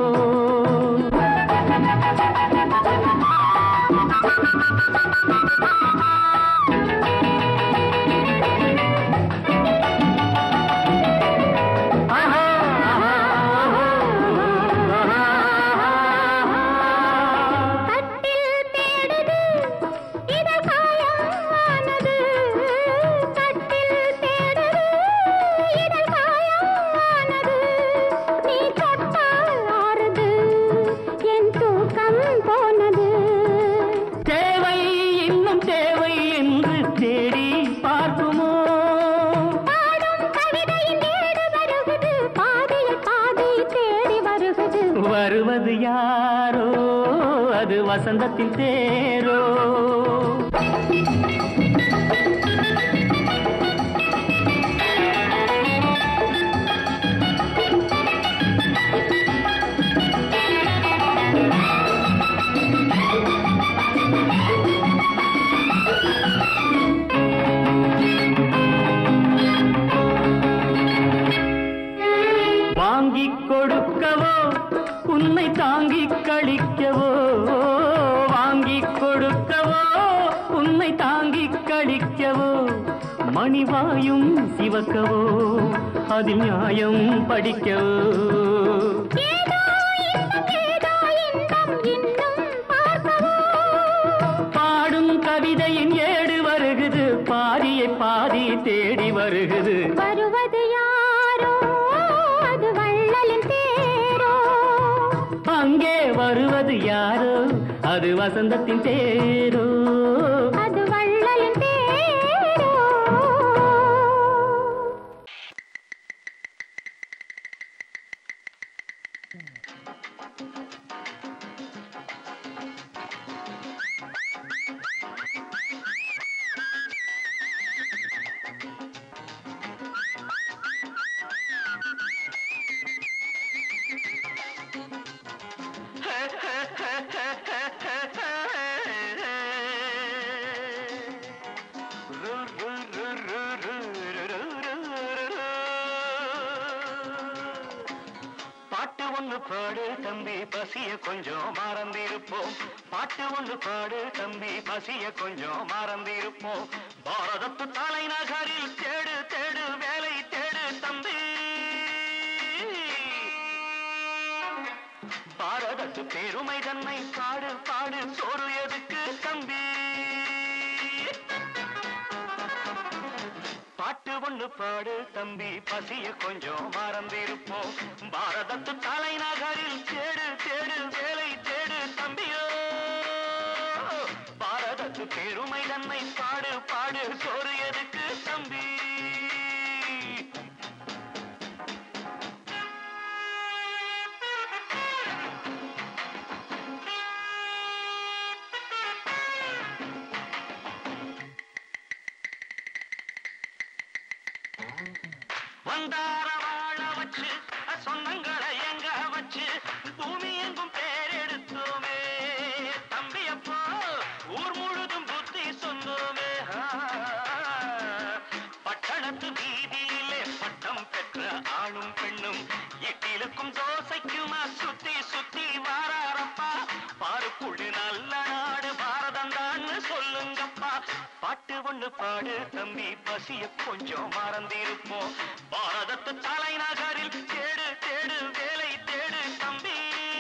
ஆஹா, ஆஹா, ஆஹா, ஆஹா. கட்டில் தேடுது இதழ் காயமானது கட்டில் தேடுது இதழ் காயமானது நீ தொட்டால் ஆறுது என் தூக்கம் போனது தேவை இன்னும் தேவை என்று தேடி பார்க்குமோ பாடும் கவிதையின் ஏடு வருகுது பாதியை பாதி தேடி வருகுது வருவது யாரோ அது வசந்தத்தின் தேரோ வாங்கிக் கொடுக்கவோ உன்னை தாங்கிக் கழிக்கவோ வாங்கிக் கொடுக்கவோ உன்னை தாங்கிக் கழிக்கவோ மணிவாயும் சிவக்கவோ அதில் நியாயம் படிக்கவோ ஏதோ இன்பம் ஏதோ இன்பம் இன்னும் பார்க்கவோ பாடும் கவிதையின் ஏடு வருகுது பாதியை பாதி தேடி வருகுது வருவது யாரோ அது வள்ளலின் தேரோ அங்கே வருவது யாரோ அது வசந்தத்தின் தேரோ அது வள்ளலின் தேரோ பாட்டு ஒண்ணு பாடு தம்பி பசிய கொஞ்சம் மறந்திருப்போம் பாட்டு ஒண்ணு பாடு தம்பி பசிய கொஞ்சம் மறந்திருப்போம் பாரதத்து தலைநகரில் தேடு தேடு வேலை தேடு தம்பி பாரதத்து பெருமை தன்னை பாடு பாடு சோறு எதுக்கு தம்பி பாட்டு ஒண்ணு பாடு தம்பி பசிய கொஞ்சம் மறந்திருப்போம் பாரதத்து தலைநகரில் தேடு தேடு வேலை தேடு தம்பியோ பாரதத்து பெருமை தன்னை பாடு பாடு சோறு எதுக்கு தம்பி வந்தார வாழ வச்சு சொந்தங்களை எங்க வச்சு பூமி எங்கும் பேரெடுத்தோமே தம்பி அப்போ ஊர் முழுதும் புத்தி சொன்னோமே ஆ. பட்டணத்து வீதியிலே பட்டம் பெற்ற ஆணும் பெண்ணும் இட்டிலுக்கும் தோசைக்குமா சுத்தி சுத்தி வாராரப்பா பாருக்குள்ளு நல்ல நாடு பாரதம் தான் சொல்லுங்கப்பா பாட்டு ஒண்ணு பாடு தம்பி பசிய கொஞ்சம் மறந்திருப்போம் பாரதத்து தலைநகரில் தேடு தேடு வேலை தேடு தம்பி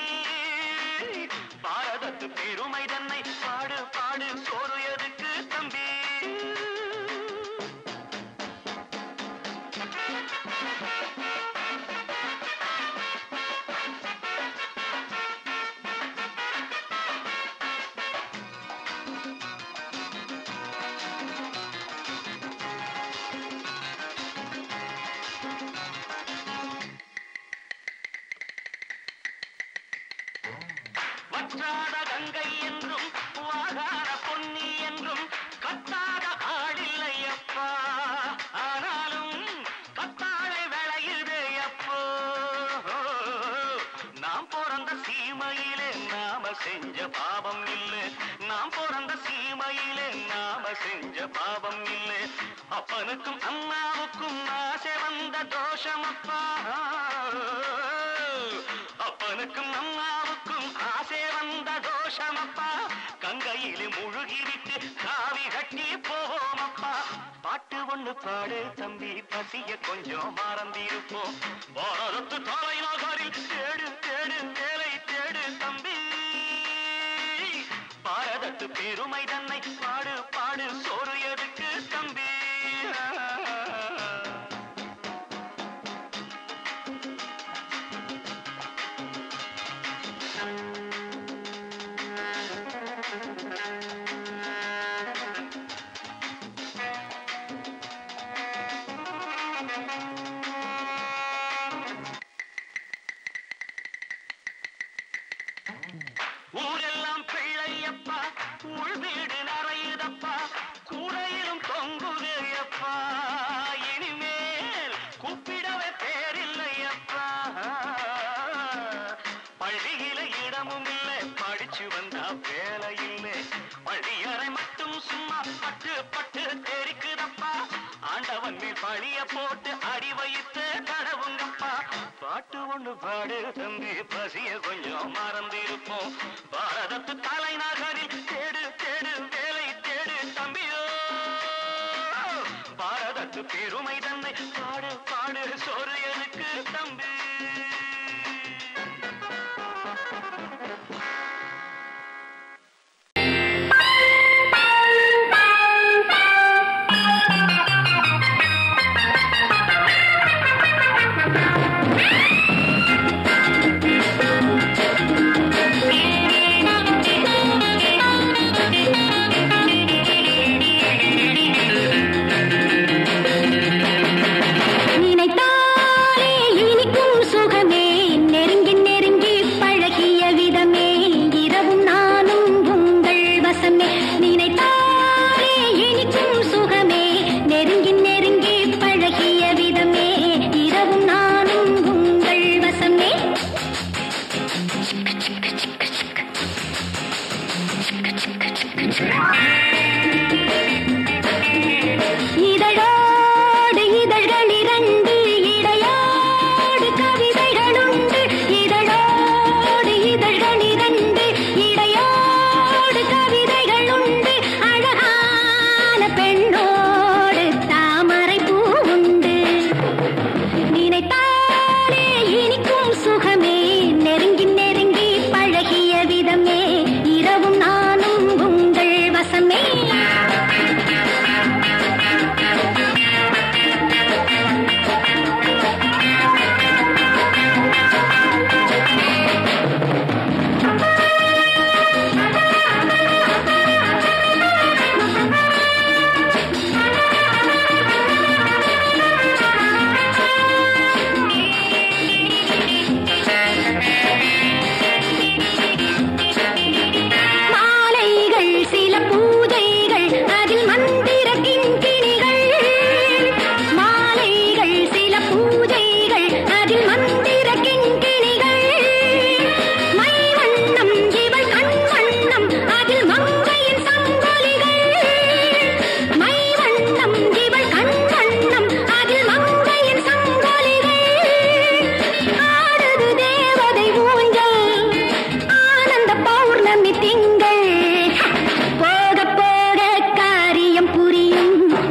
பாரதத்து பெருமை தன்னை பாடு பாடு சோறு எதுக்கு தம்பி வற்றாத கங்கை என்றும் வாகாத பொன்னி என்றும் கத்தாத ஆடில்லை அப்பா ஆனாலும் கத்தாழை விளையுது அப்போ நாம் பிறந்த சீமையிலே நாம செஞ்ச பாவம் இல்லை நாம் பிறந்த சீமையிலே நாம செஞ்ச பாவம் இல்லை அப்பனுக்கும் அம்மாவுக்கும் ஆசை வந்த தோஷம் அப்பா அப்பனுக்கும் அம்மாவுக்கும் ஆசை வந்த தோஷமப்பா கங்கையிலே முழுகிவிட்டு காவி கட்டி போவோமப்பா பாட்டு ஒண்ணு பாடு தம்பி பசிய கொஞ்சம் மறந்திருப்போம் பாரதத்து தலைநகரில் தேடு தேடு வேலை தேடு தம்பி பாரதத்து பெருமை தன்னை பாடு பாடு சோறு எதுக்கு தம்பி ஊரெல்லாம் பிள்ளையப்பா உள் வீடு நிறையுதப்பா கூரையிலும் தொங்குதையப்பா இனிமேல் கூப்பிடவே பேரில்லையப்பா பள்ளியில இடமும் இல்லை படிச்சு வந்தா வேலை இல்லை பள்ளியறை மட்டும் சும்மா பட்டு பட்டு தெரிக்குதப்பா ஆண்டவன் மேல் பழிய போட்டு அடி வைத்து கடவுங்கப்பா பாட்டு ஒண்ணு பாடு தம்பி பசிய கொஞ்சம் மறந்திருப்போம் பாரதத்து தலைநகரில் தேடு தேடு வேலை தேடு தம்பியோ பாரதத்து பெருமை தன்னை பாடு பாடு சோறு எனக்கு தம்பி நினைத்தாலே இனிக்கும் சுகம்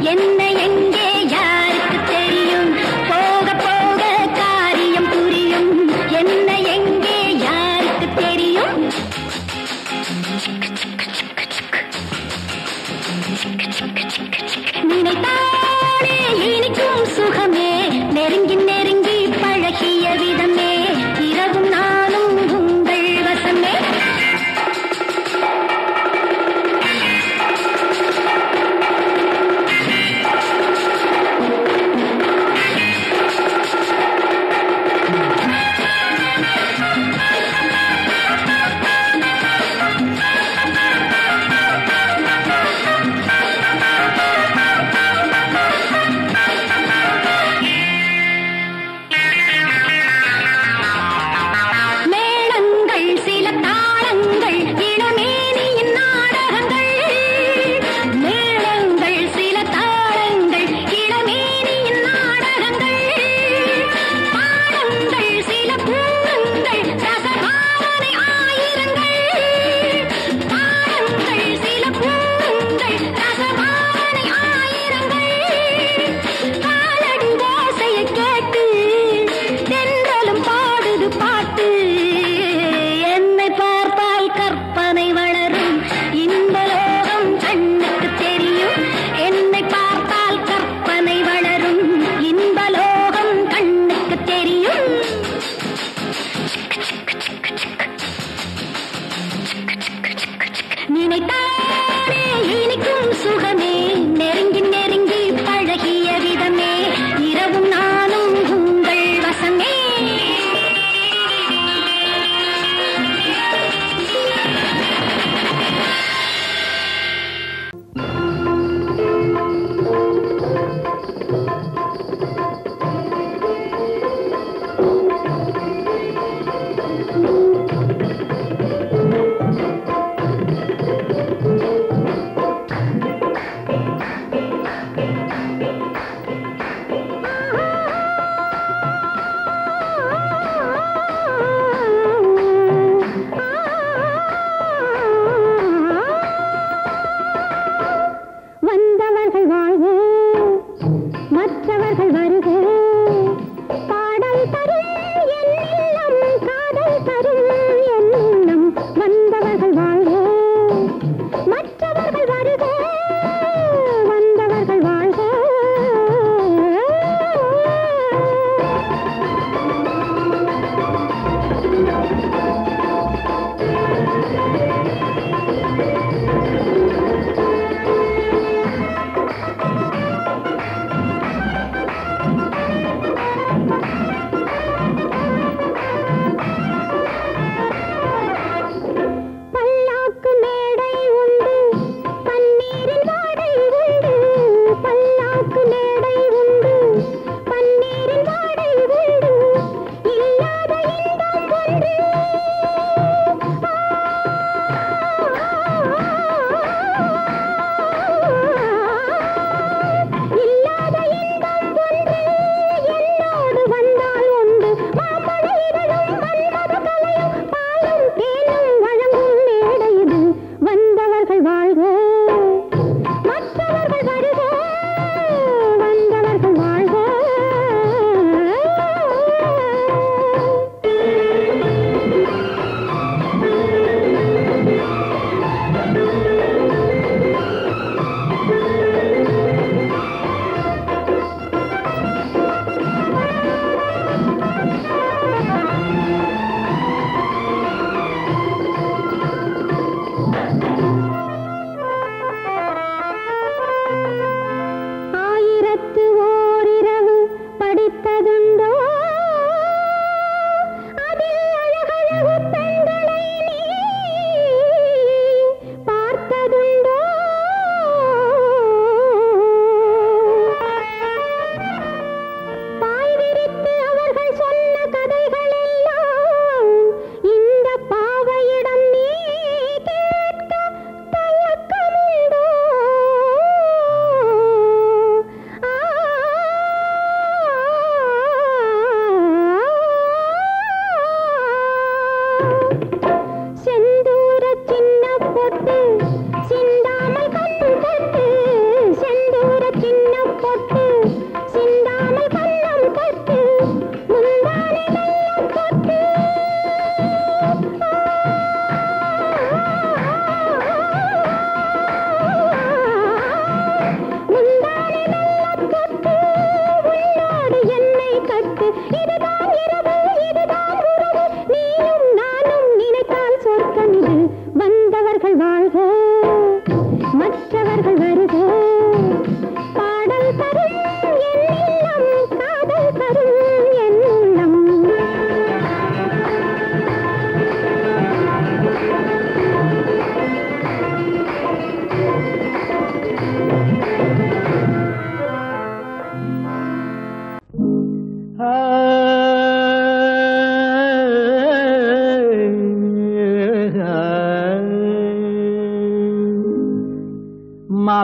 என்ன எங்கே யாருக்கு தெரியும் போக போக காரியம் புரியும் என்ன எங்கே யாருக்கு தெரியும் நினைத்தாலே இனிக்கும் சுகமே நெருங்கி நெருங்கி பழகிய விதமே இரவும் நானும் உங்கள் வசமே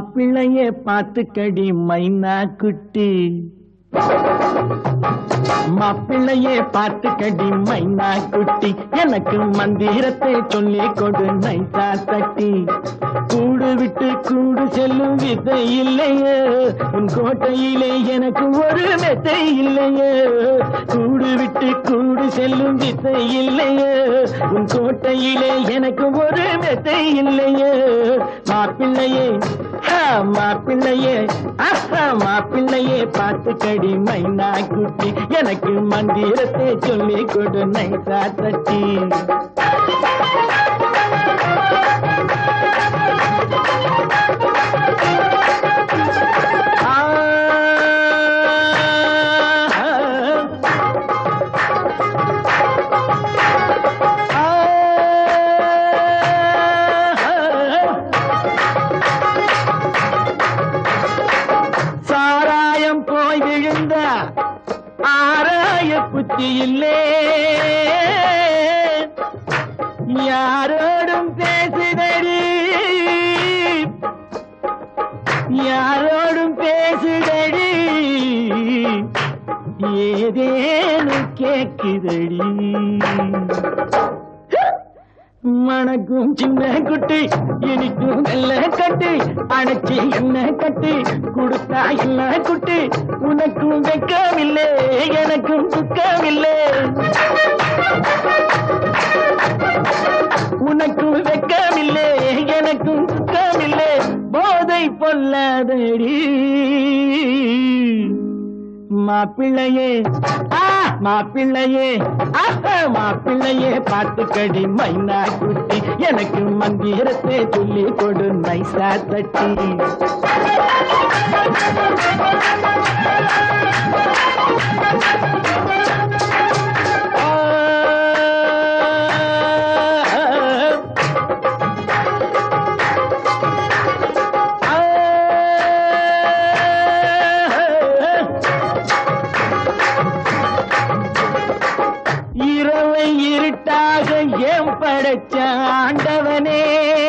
மாப்பிள்ளைய பார்த்துக்கடி மைனா குட்டி மாப்பிள்ளையே பார்த்துக்கடி மைனா குட்டி எனக்கு மந்திரத்தை சொல்லி கொடு நைசா தட்டி கூடு விட்டு கூடு செல்லும் வித்தை இல்லையே உன் கோட்டையிலே எனக்கு ஒரு மெத்தை இல்லையே கூடு விட்டு கூடு செல்லும் வித்தை இல்லையே உன் கோட்டையிலே எனக்கு ஒரு மெத்தை இல்லையே மாப்பிள்ளையே ஹா, மாப்பிள்ளையே ஆஹா, மாப்பிள்ளையே பார்த்து கடி மைனா குட்டி எனக்கு மந்திரத்தை சொல்லி கொடு நைசா தட்டி சாராயம் போய் விழுந்த ஆராய புத்தி இல்லே யாரோடும் பேசுதடி யாரோடும் பேசுதடி ஏதேனு கேக்குதடி மணக்கும் சின்ன குட்டி இனிக்கும் நல்ல கட்டி அணைச்சி என்ன கட்டி கொடுத்தா என்ன குட்டி உனக்கும் வெக்கமில்லை எனக்கும் துக்கமில்லை உனக்கும் வெக்கமில்லை எனக்கும் துக்கமில்லை போதை பொல்லாதடி மாப்பிள்ளையே ஆ மாப்பிள்ளையே ஆஹா, மாப்பிள்ளையே பார்த்துக்கடி மைனா குட்டி எனக்கு மந்திரத்தை சொல்லி கொடு நைசா தட்டி இரவை இருட்டாக ஏன் படைச்ச ஆண்டவனே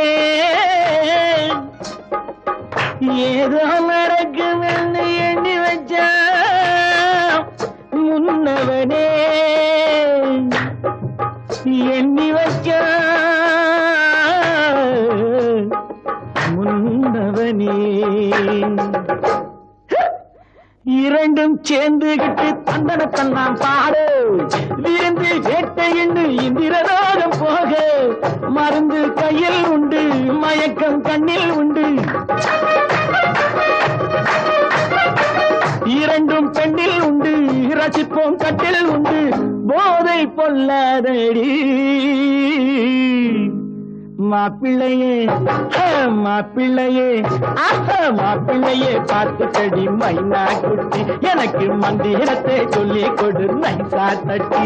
ஏதோ நடக்குமென்னு எண்ணி வச்ச முன்னவனே எண்ணி வச்ச முன்னவனே இரண்டும் சேர்ந்துகிட்டு தந்தனத்தன்னாம் பாடு விருந்து வேட்டையிண்டு இந்திரலோகம் போக மருந்து கையில் உண்டு மயக்கம் கண்ணில் உண்டு இரண்டும் பெண்ணில் உண்டு ரசிப்போம் கட்டில் உண்டு போதை பொல்லாதடி மாப்பிள்ளையே ஹே, மாப்பிள்ளையே ஆஹா, மாப்பிள்ளையே பார்த்து கடி மைனா குட்டி எனக்கு மந்திரத்தை சொல்லி கொடு நைசா தட்டி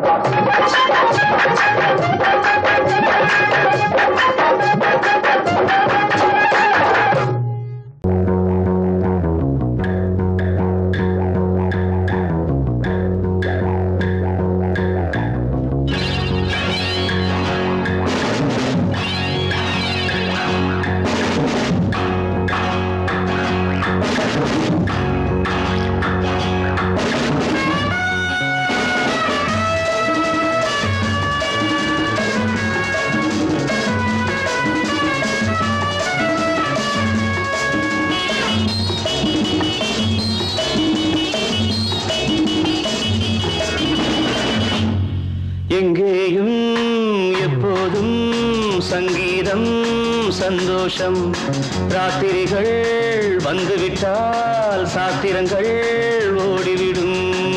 எங்கேயும் எப்போதும் சங்கீதம் சந்தோஷம் ராத்திரிகள் வந்துவிட்டால் சாத்திரங்கள் ஓடிவிடும்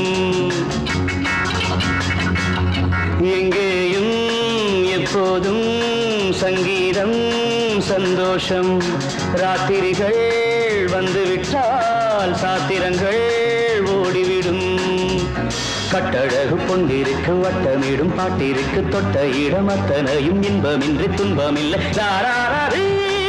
எங்கேயும் எப்போதும் சங்கீதம் சந்தோஷம் ராத்திரிகள் வந்துவிட்டால் சாத்திரங்கள் ஓடிவிடும் கட்டழகு பொண்டிருக்கு வட்டமிடும் பாட்டிற்கு தொட்ட இடம் அத்தனையும் இன்பமின்றி துன்பமில்லை தாராரீ.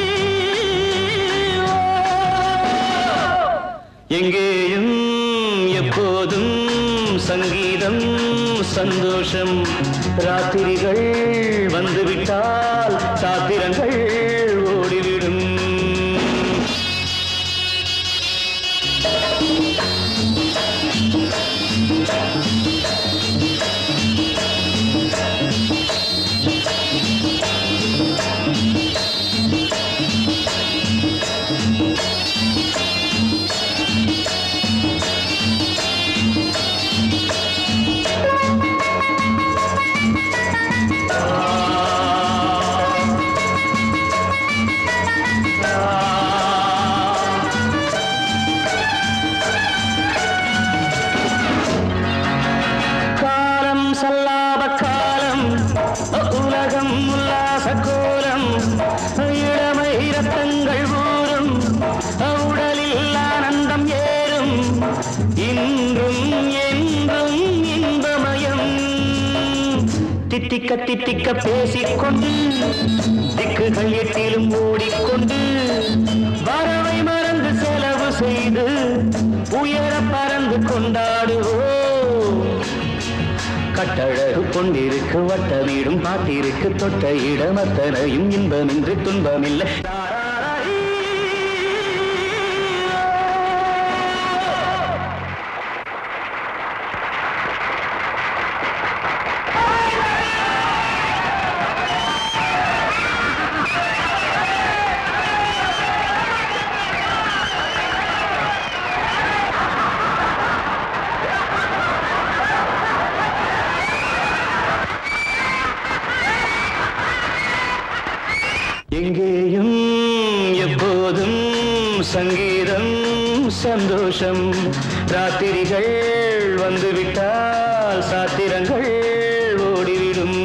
எங்கேயும் எப்போதும் சங்கீதம் சந்தோஷம் ராத்திரிகள் வந்துவிட்டால் சாத்திரங்கள் ஓடிவிடும் தித்திக்க தித்திக்க பேசிக்கொண்டு திக்குகள் எட்டிலும் ஓடிக்கொண்டு வரவை மறந்து செலவு செய்து உயர பறந்து கொண்டாடுவோம் கட்டழகு கொண்டிருக்கு வட்ட வீடும் பாட்டிருக்கு தொட்ட இடம் அத்தனையும் இன்பமின்றி துன்பமில்லை எங்கேயும் எப்போதும் சங்கீதம் சந்தோஷம் ராத்திரிகள் வந்துவிட்டால் சாத்திரங்கள் ஓடிவிடும்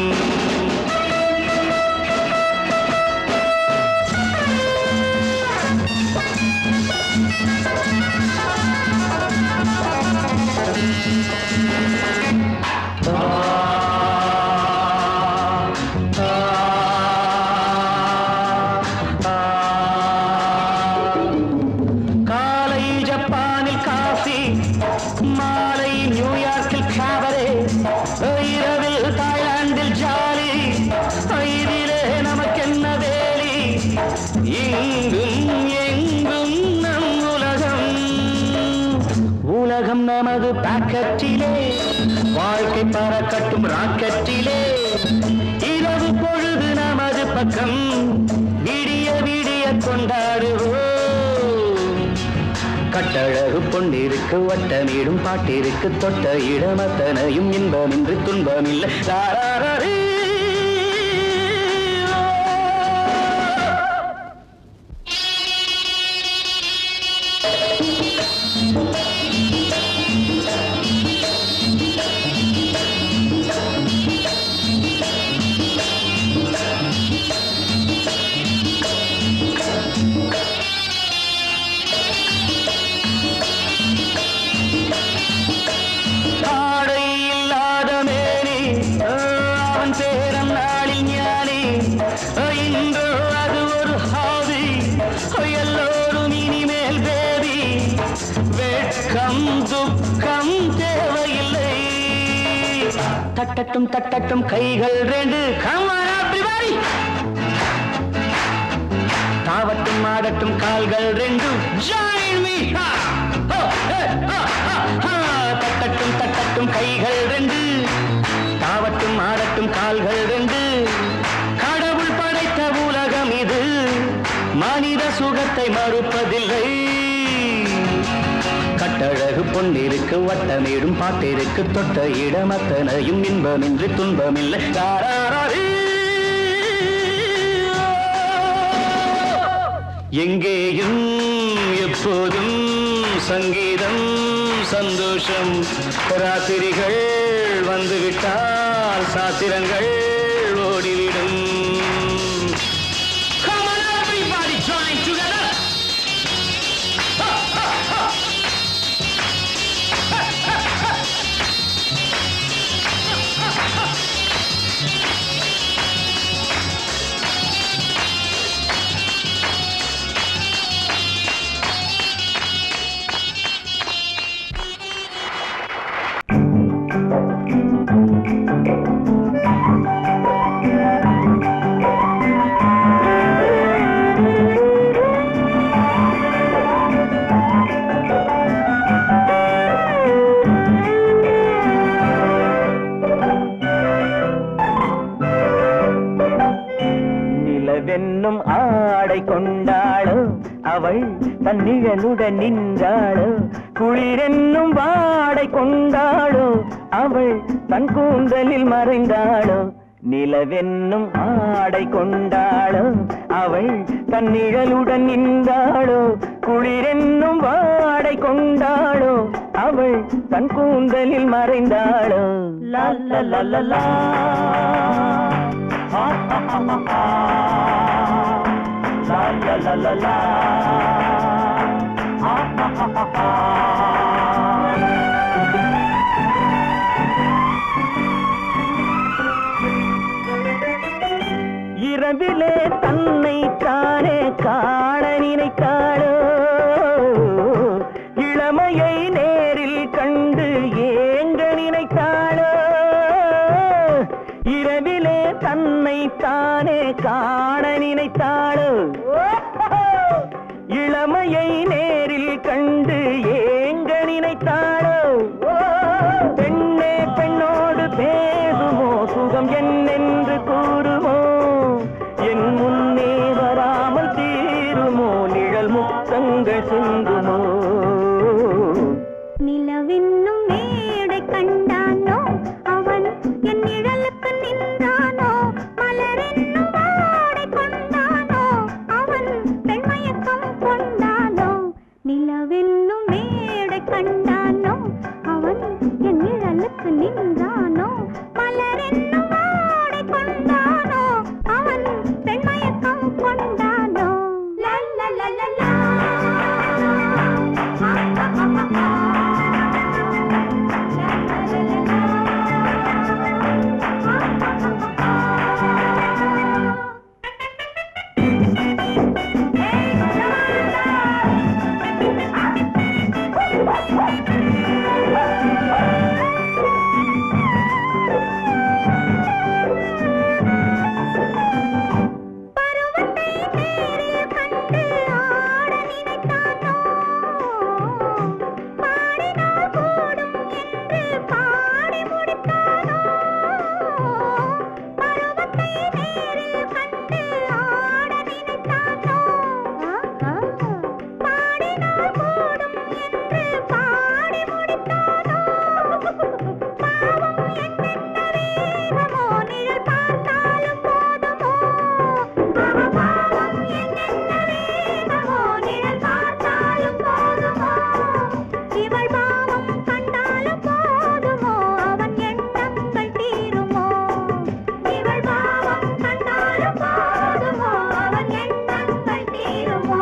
காலையில் ஜப்பானில் காஃபி மாலை நியூயார்க்கில் காவரே இரவில் தாய்லாந்தில் ஜாலி இதிலே நமக்கென்ன வேலி இங்கும் எங்கும் நம் உலகம் உலகம் நமது பாக்கெட்டிலே வாழ்க்கை பறக்கட்டும் ராக்கெட்டிலே இரவு பொழுது நமது பக்கம் விடிய விடிய கொண்டாடுவோம் கட்டழகு பொன்னிருக்கு வட்டமீடும் பாட்டிருக்கு தொட்ட இடமத்தனையும் இன்பமின்றி துன்பமில்லை தாராரரீ. ஆடை இல்லாத மேனி அவன் பேரம் நாளில் ஞானி இன்று அது ஒரு ஹாவி எல்லோரும் இனிமேல் பேபி வெட்கம் துக்கம் தேவையில்லை தட்டட்டும் தட்டட்டும் கைகள் ரெண்டு கமான் everybody தாவட்டும் ஆடட்டும் கால்கள் ரெண்டு join me ha! ho, hey, ha, ha, ha! தட்டட்டும் தட்டட்டும் கைகள் ரெண்டு தாவட்டும் ஆடட்டும் கால்கள் ரெண்டு கடவுள் படைத்த உலகம் இது மனித சுகத்தை மறுப்பதில்லை கட்டழகு பொன்னிருக்கு வட்டமேடும் பாட்டிருக்கு தொட்ட இடம் அத்தனையும் இன்பமின்றி துன்பமில்லை தாராரீ. எங்கேயும் எப்போதும் சங்கீதம் சந்தோஷம் ராத்திரிகள் வந்துவிட்டால் சாத்திரங்கள் ஓடிவிடும் Come on, everybody, join together. நிலவென்னும் ஆடை கொண்டாளோ அவள் தன் நிழலுடன் நின்றாளோ குளிரென்னும் வாடை கொண்டாளோ அவள் தன் கூந்தலில் மறைந்தாளோ நிலவென்னும் ஆடை கொண்டாளோ அவள் தன் நிழலுடன் நின்றாளோ குளிரென்னும் வாடை கொண்டாளோ அவள் தன் கூந்தலில் மறைந்தாளோ லா லா லா லா லா La la la la la. Ha ha ha ha ha. காண நினைத்தாளோ இளமையை நேரில் கண்டு ஏங்க நினைத்தாளோ பெண்ணே பெண்ணோடு பேசுமோ சுகம் என்னென்று கூறுமோ என் முன்னே வராமல் தீருமோ நிழல் முத்தங்கள் சிந்துமோ நிலவென்னும் மேடை கண்டானோ அவன் என் நிழலுக்கு நின்றானோ மலரென்னும் வாடை கொண்டானோ அவன் பெண்மயக்கம் கொண்டானோ நிலவென்னும் மேடை கண்டானோ அவன் என் நிழலுக்கு நின்றானோ மலரென்னும் வாடை கொண்டானோ அவன் பெண்மயக்கம் கொண்டானோ லா லா லா லா லா பருவத்தை நேரில் கண்டு ஆட நினைத்தானோ பாடினால் கூடும் என்று பாடி முடித்தானோ பருவத்தை நேரில் கண்டு ஆட நினைத்தானோ பாடினால் கூடும் என்று பாடி முடித்தானோ பாவம் என்னென்ன வேகமோ நிழல் பார்த்தாலும் போதுமோ பாவம் என்னென்ன வேகமோ நிழல் பார்த்தாலும் போதுமோ இவள் பாவம் கண்டாலும் போதுமோ அவன் எண்ணங்கள் தீருமோ இவள் பாவம் கண்டாலும் போதுமோ அவன் எண்ணங்கள் தீருமோ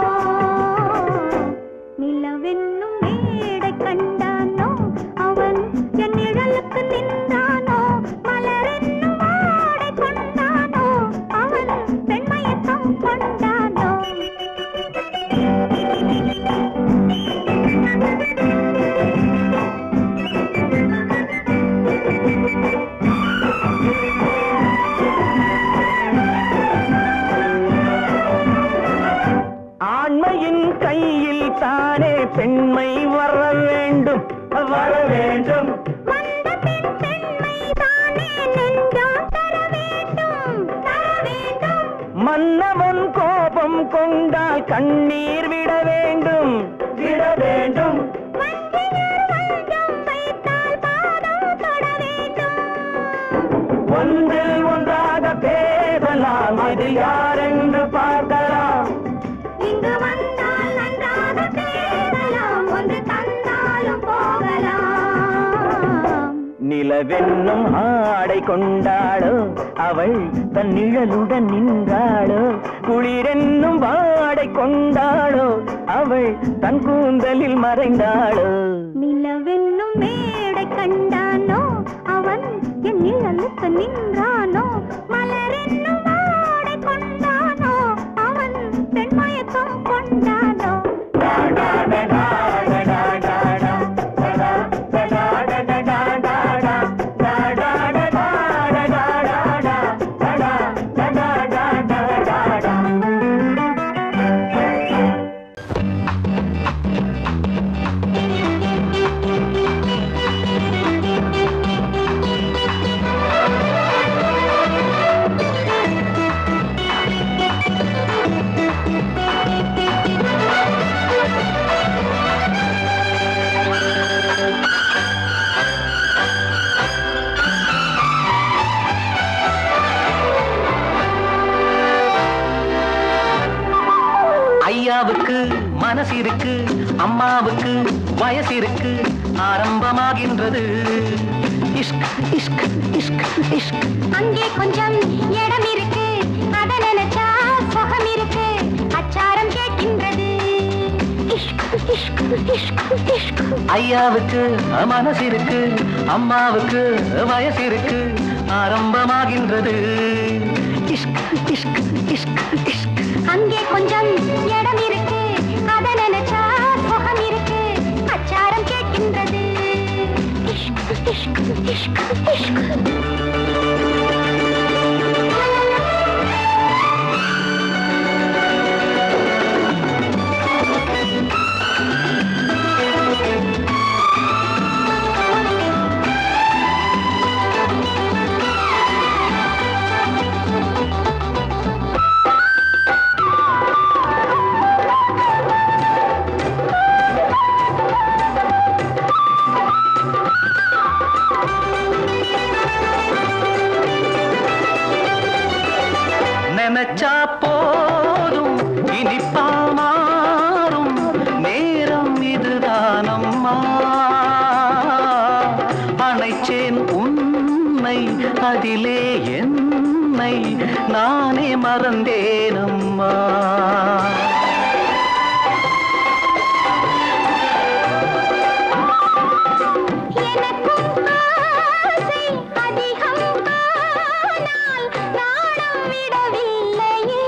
நிலவென்னும் மேடை கண்டானோ அவன் என் நிழலுக்கு நின்றானோ மலரென்னும் வாடை கொண்டானோ அவன் பெண்மயக்கம் கொண்டானோ ஆண்மையின் கையில் தானே பெண்மை வர வேண்டும் வர வேண்டும் வந்த பெண் பெண்மை தானே நெஞ்சம் தர வேண்டும் தர வேண்டும் மன்னவன் கோபம் கொண்டால் கண்ணீர் விட வேண்டும் விட வேண்டும் வஞ்சியர் வஞ்சம் வைத்தால் பாதம் தொட வேண்டும் ஒன்றில் ஒன்றாக பேசலாம் அது யாரென்று பார்க்கலாம் இங்கு வந்தால் நன்றாக பேசலாம் ஒன்று தந்தாலும் போகலாம் நிலவென்னும் ஆடை கொண்டாளோ அவள் தன் நிழலுடன் நின்றாளோ குளிரென்னும் வாடை கொண்டாளோ அவள் தன் கூந்தலில் மறைந்தாளோ நிலவென்னும் மேடை கண்டானோ அவன் என் நிழலுக்கு நின்றானோ மலரென்னும் வாடை கொண்டானோ அவன் பெண்மயக்கம் கொண்டானோ ஐயாவுக்கு மனசு இருக்கு அம்மாவுக்கு வயசு இருக்கு ஆரம்பமாகின்றது இஷ்க் இஷ்க் இஷ்க் இஷ்க் அங்கே கொஞ்சம் இடம் இருக்கு அத நினைச்சா சுகம் இருக்கு அச்சாரம் கேட்கின்றது இஷ்க் இஷ்க் இஷ்க் இஷ்க் ஐயாவுக்கு மனசு இருக்கு அம்மாவுக்கு வயசு இருக்கு ஆரம்பமாகின்றது இஷ்க் இஷ்க் இஷ்க் இஷ்க் அங்கே கொஞ்சம் இடம் இருக்கு அத நினைச்சா சுகம் இருக்கு அச்சாரம் கேட்கின்றது இஷ்க் இஷ்க் இஷ்க் இஷ்க் என்னை அதிலே என்னை நானே மறந்தேனம்மா எனக்கும் ஆசை அதிகம் ஆனால் நாடம் விடவில்லையே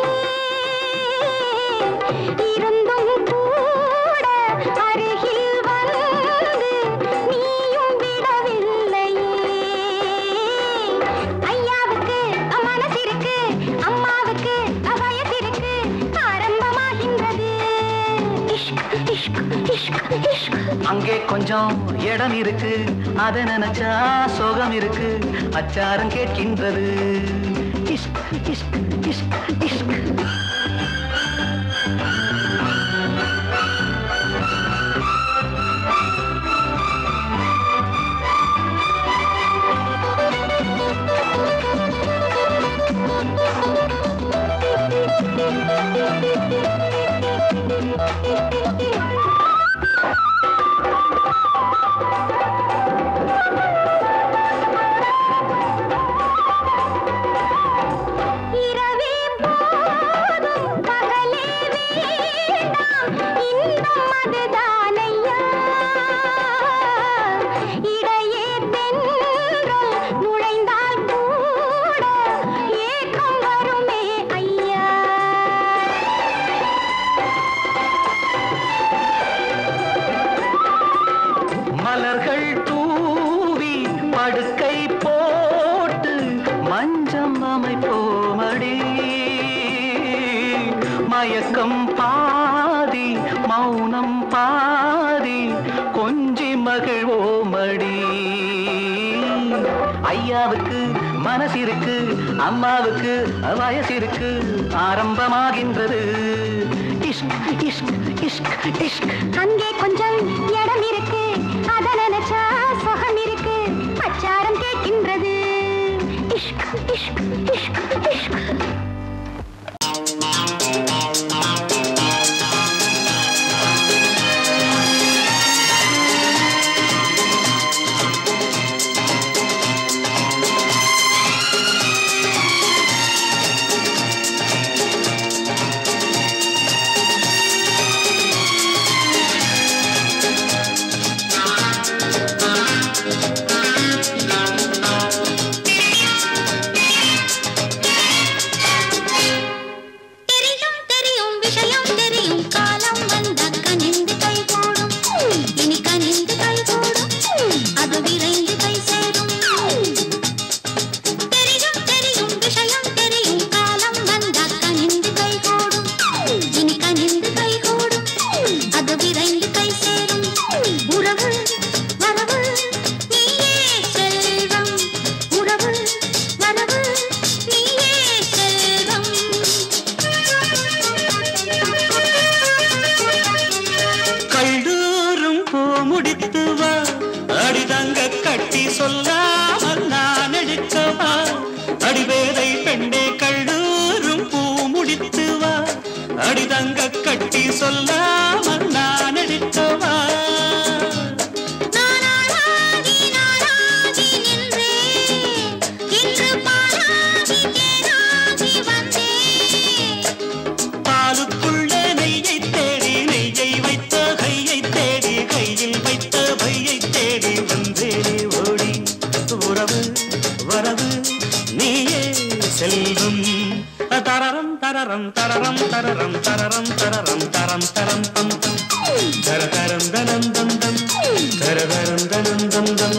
இருந்தும் கூட அருகில் வந்து நீயும் விடவில்லையே ஐயாவுக்கு மனசிருக்கு அம்மாவுக்கு வயசிருக்கு ஆரம்பமாகின்றது இஷ்க் இஷ்க் இஷ்க் இஷ்க் அங்கே கொஞ்சம் இடம் இருக்கு அதை நினைச்சா சோகம் இருக்கு அச்சாரம் கேட்கின்றது இஷ்க் இஷ்க் இஷ்க் இஷ்க் இரவே போதும் பகலே வேண்டாம் இன்பம் அதுதானையா இடையே தென்றல் நுழைந்தால் கூட ஏக்கம் வருமே ஐயா மலர்கள் தூவி படுக்கை போட்டு மஞ்சம் அமைப்போமடி மயக்கம் பாதி மௌனம் பாதி கொஞ்சி மகிழ்வோமடி ஐயாவுக்கு மனசிருக்கு அம்மாவுக்கு வயசிருக்கு ஆரம்பமாகின்றது இஷ்க் இஷ்க் இஷ்க் இஷ்க் அங்கே கொஞ்சம் இடம் இருக்கு அத நினைச்சா சுகம் இருக்கு அச்சாரம் கேட்கின்றது இஷ்க் இஷ்க் இஷ்க் இஷ்க் தெரியும் தெரியும் விஷயம் தெரியும் காலம் வந்த கனிந்து கை போடும் இனி கனிந்து கை போடும் அது விரைந்து கை சேரும் தெரியும் தெரியும் விஷயம் தெரியும் காலம் வந்த கனிந்து கை போடும் இனி கனிந்து கை போடும் அது விரைந்து கை சேரும் உறவு வரவு நீயே செல்வம் உறவு வரவு நீயே செல்வம் கல்லூரும் பூ முடித்து வா அடிதங்க கட்டி சொல்லாமல் நான் எடுக்கவா அடிவேதை பெண்ணே கல்லூரும் பூ முடித்து வா அடிதங்க கட்டி சொல்லாமல் நான் எடுக்கவா நானாகி நானாகி நின்றேன் இன்று பாலாகி தேனாகி வந்தேன் பாலுக்குள்ளே நெய்யை தேடி நெய்யை வைத்த கையை தேடி கையில் வைத்த பையை தேடி வந்தேனே ஓடி உறவு வரவு நீயே செல்வம் தரரம் தரரம் தரரம் தரரம் தரரம் தரரம் தரம் தரம் தம் தம் தர தரம் தனம் தம் தம் தர தரம் தனம் தம் தம்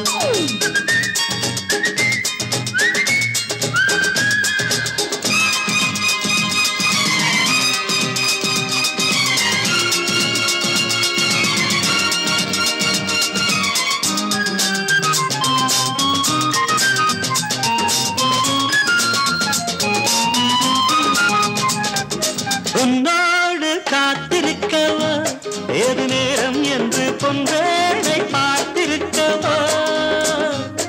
உன்னோடு காத்திருக்கவா ஏது நேரம் என்று பொன்றேடை பார்த்திருக்கவா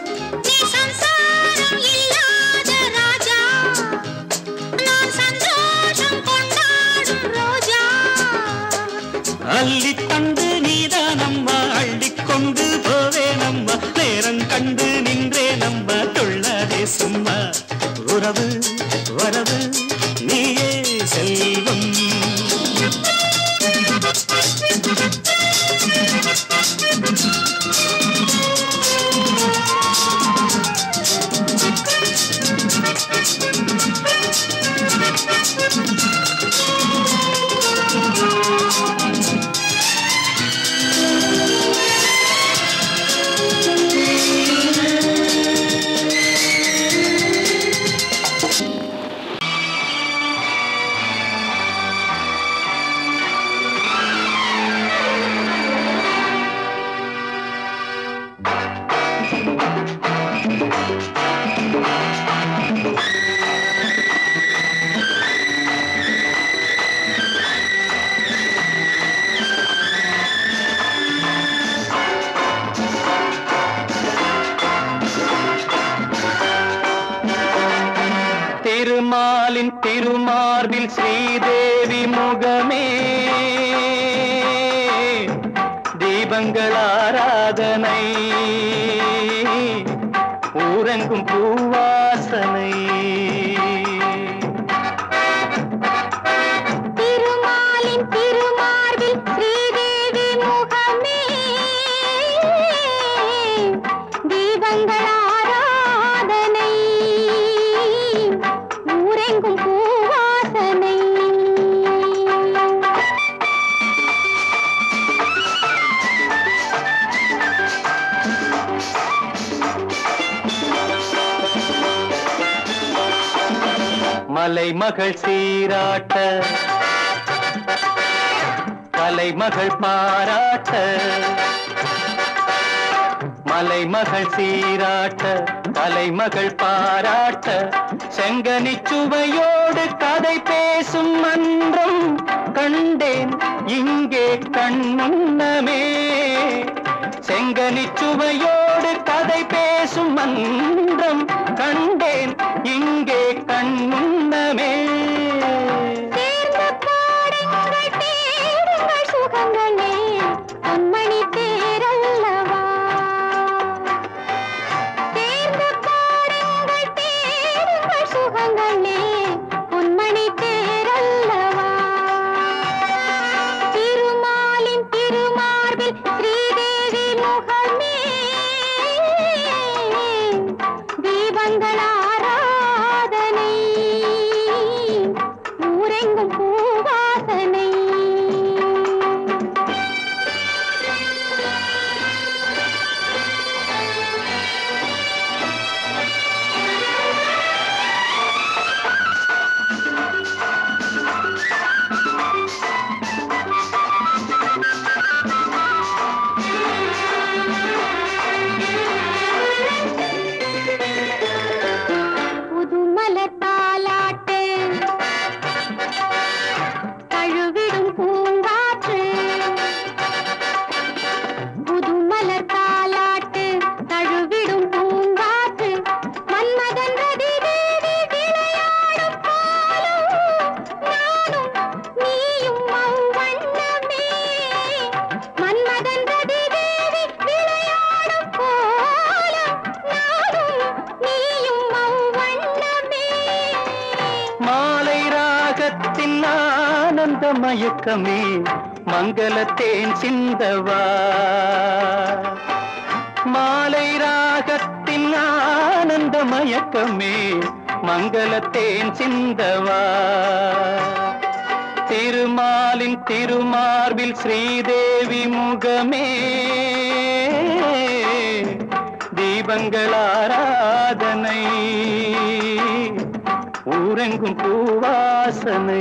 திருமாலின் திருமார்பில் ஸ்ரீதேவி முகமே தீபங்கள் ஆராதனை ஊரெங்கும் பூவாசனை திருமாலின் திருமார்பில் ஸ்ரீதேவி முகமே தீபங்கள் ஆராதனை ஊரெங்கும் பூவாசனை மலைமகள் சீராட்ட கலைமகள் பாராட்ட மலைமகள் சீராட்ட கலைமகள் பாராட்ட செங்கனி சுவையோடு கதை பேசும் மன்றம் கண்டேன் இங்கே கண்முன்னமே செங்கனி சுவையோடு கதை பேசும் மன்றம் கண்டேன் இங்கே கண்முன்னமே சேர்ந்து பாடுங்கள் தேடுங்கள் சுகங்களே பொன்மணி தேரல்லவா சேர்ந்து பாடுங்கள் தேடுங்கள் சுகங்களே பொன்மணி தேரல்லவா திருமாலின் திருமார்பில் ஸ்ரீதேவி முகமே தீபங்கள் ஆராதனை ஊரெங்கும் பூவாசனை புதுமலர் தாலாட்டு தழுவிடும் பூங்காற்று புதுமலர் தாலாட்டு தழுவிடும் பூங்காற்று மன்மதன் ரதி தேவி விளையாடும் பாலும் நானும் நீயும் அவ்வண்ணமே மன்மதன் ரதி தேவி விளையாடும் போலும் நானும் நீயும் அவ்வண்ணமே மாலை ராகத்தின் ஆனந்த மயக்கமே மங்களத்தேன் சிந்தவா மாலை ராகத்தின் ஆனந்த மயக்கமே மங்களத்தேன் சிந்தவா திருமாலின் திருமார்பில் ஸ்ரீதேவி முகமே தீபங்கள் ஆராதனை ஊரெங்கும் பூவாசனை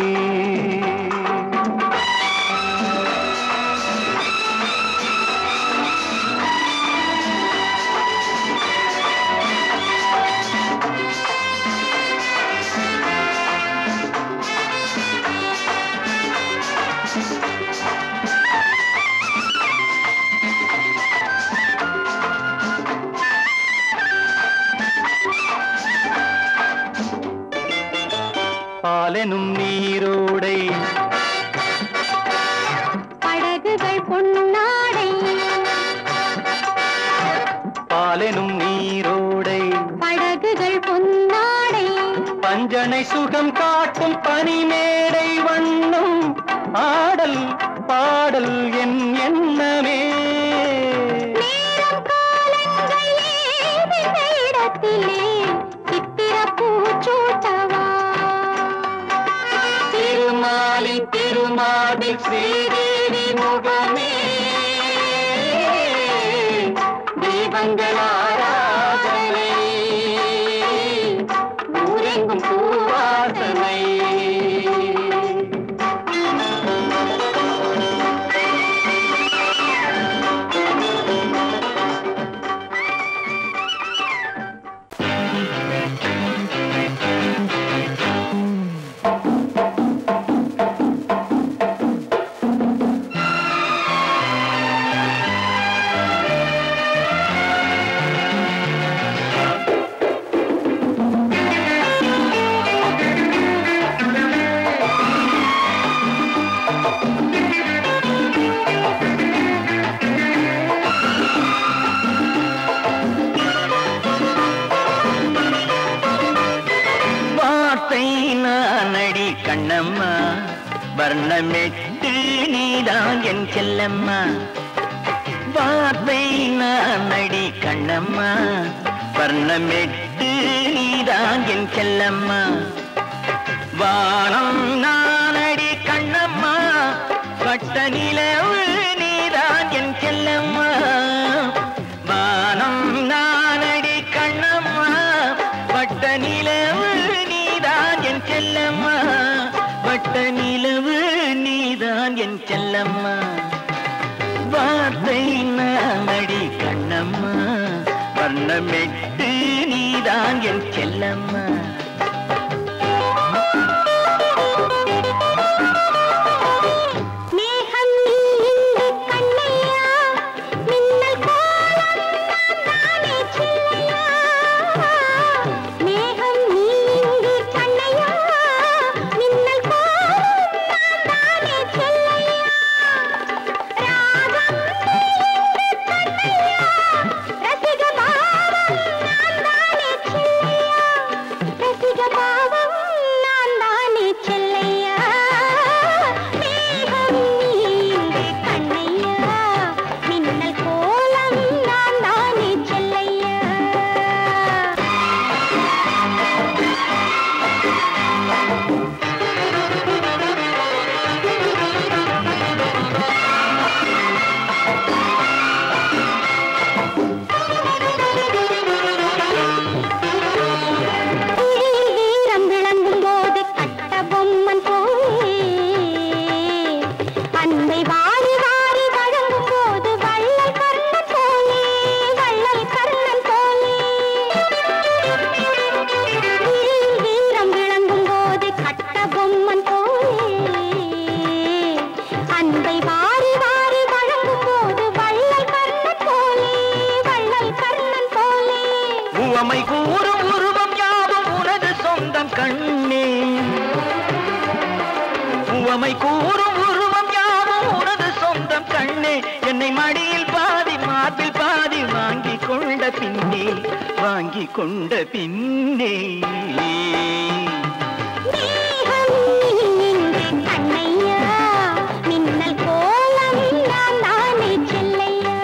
பாலெனும் நீரோடை படகுகள் பொன்னாடை பாலெனும் நீரோடை படகுகள் பொன்னாடை பஞ்சனை சுகம் காட்டும் பனிமேடை வண்ணம் ஆடல் பாடல் என் எண்ணமே நேரம் காலங்கள் ஏதிந்த இடத்திலே சித்திர பூச்சூட்டவா திருமாலின் திருமாலில் ஸ்ரீதேவி முகமே தீபங்கள் ஆராதனை ஊரெங்கும் பூவாசனை கண்ணம்மா வர்ணமெட்டு நீதான் என் செல்லம்மா வார்த்தை நான் அடி கண்ணம்மா வர்ணமெட்டு நீதான் என் செல்லம்மா வானம் நானடி கண்ணம்மா பட்ட நிலவு நீதான் என் செல்லம்மா வானம் நானடி கண்ணம்மா பட்ட நிலவு நீதான் என் செல்லம்மா பட்ட நிலவு நீதான் என் செல்லம்மா வார்த்தை நானடி கண்ணம்மா வர்ணமெட்டு நீதான் என் செல்லம்மா மேகம் நீ இங்கு கண்ணையா மின்னல் கோலம் நானே சில்லையா மேகம் நீ இங்கு கண்ணையா மின்னல் கோலம் நானே சில்லையா ராகம் நீ இங்கு கண்ணையா ரசிக பாவம் நானே சில்லையா ரசிக பாவம் நான் தானே செல்லையா மேகம் நீங்கு கண்ணையா மின்னல் கோலம் நான் தானே செல்லையா விழியில் வீரம் விளங்கும் போது கட்ட பொம்மன் போலே அன்பை வாரி வாரி வழங்கும் போது வள்ளல் கர்ணன் போலே வள்ளல் கர்ணன் போலே விழியில் வீரம் விளங்கும் போது கட்ட பொம்மன் போலே அன்பை வாரி வாரி வழங்கும் போது வள்ளல் கர்ணன் போலே வள்ளல் கர்ணன் போலே உவமை கூறும் உருவம் யாவும் உனது சொந்தம் கண்ணே உவமை கூறும் உருவம் யாவும் உனது சொந்தம் கண்ணே என்னை மடியில் பாதி மார்பில் பாதி வாங்கி கொண்ட பின்னே வாங்கி கொண்ட பின்னே மேகம் நீங்கு கண்ணையா மின்னல் கோலம் நான் தானே செல்லையா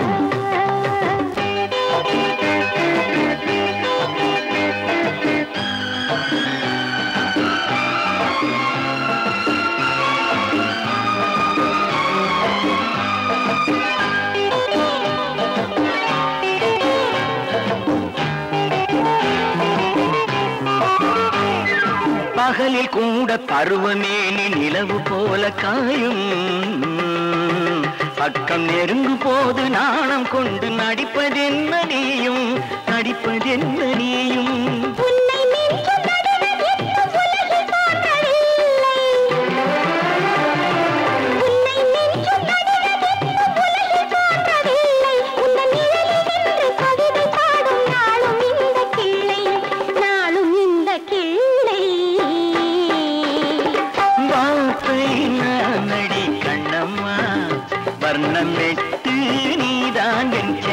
பகலில் கூட பருவமேனி நிலவு போல காயும் பக்கம் நெருங்கும் போது நாணம் கொண்டு நடிப்பதென்ன நீயும் நடிப்பதென்ன நீயும் உன்னை மிஞ்சும் நடுவர் இன்னும் உலகில் தோன்றவில்லை. உன்னை மிஞ்சும் நடுவர் இன்னும் உலகில் தோன்றவில்லை. உந்தன் நிழலில் நின்று கவிதை பாடும் நாளும் இந்த கிள்ளை, நாளும் இந்த கிள்ளை. வார்த்தை நானடி கண்ணம்மா வர்ணம் வெட்டு நீதான் என்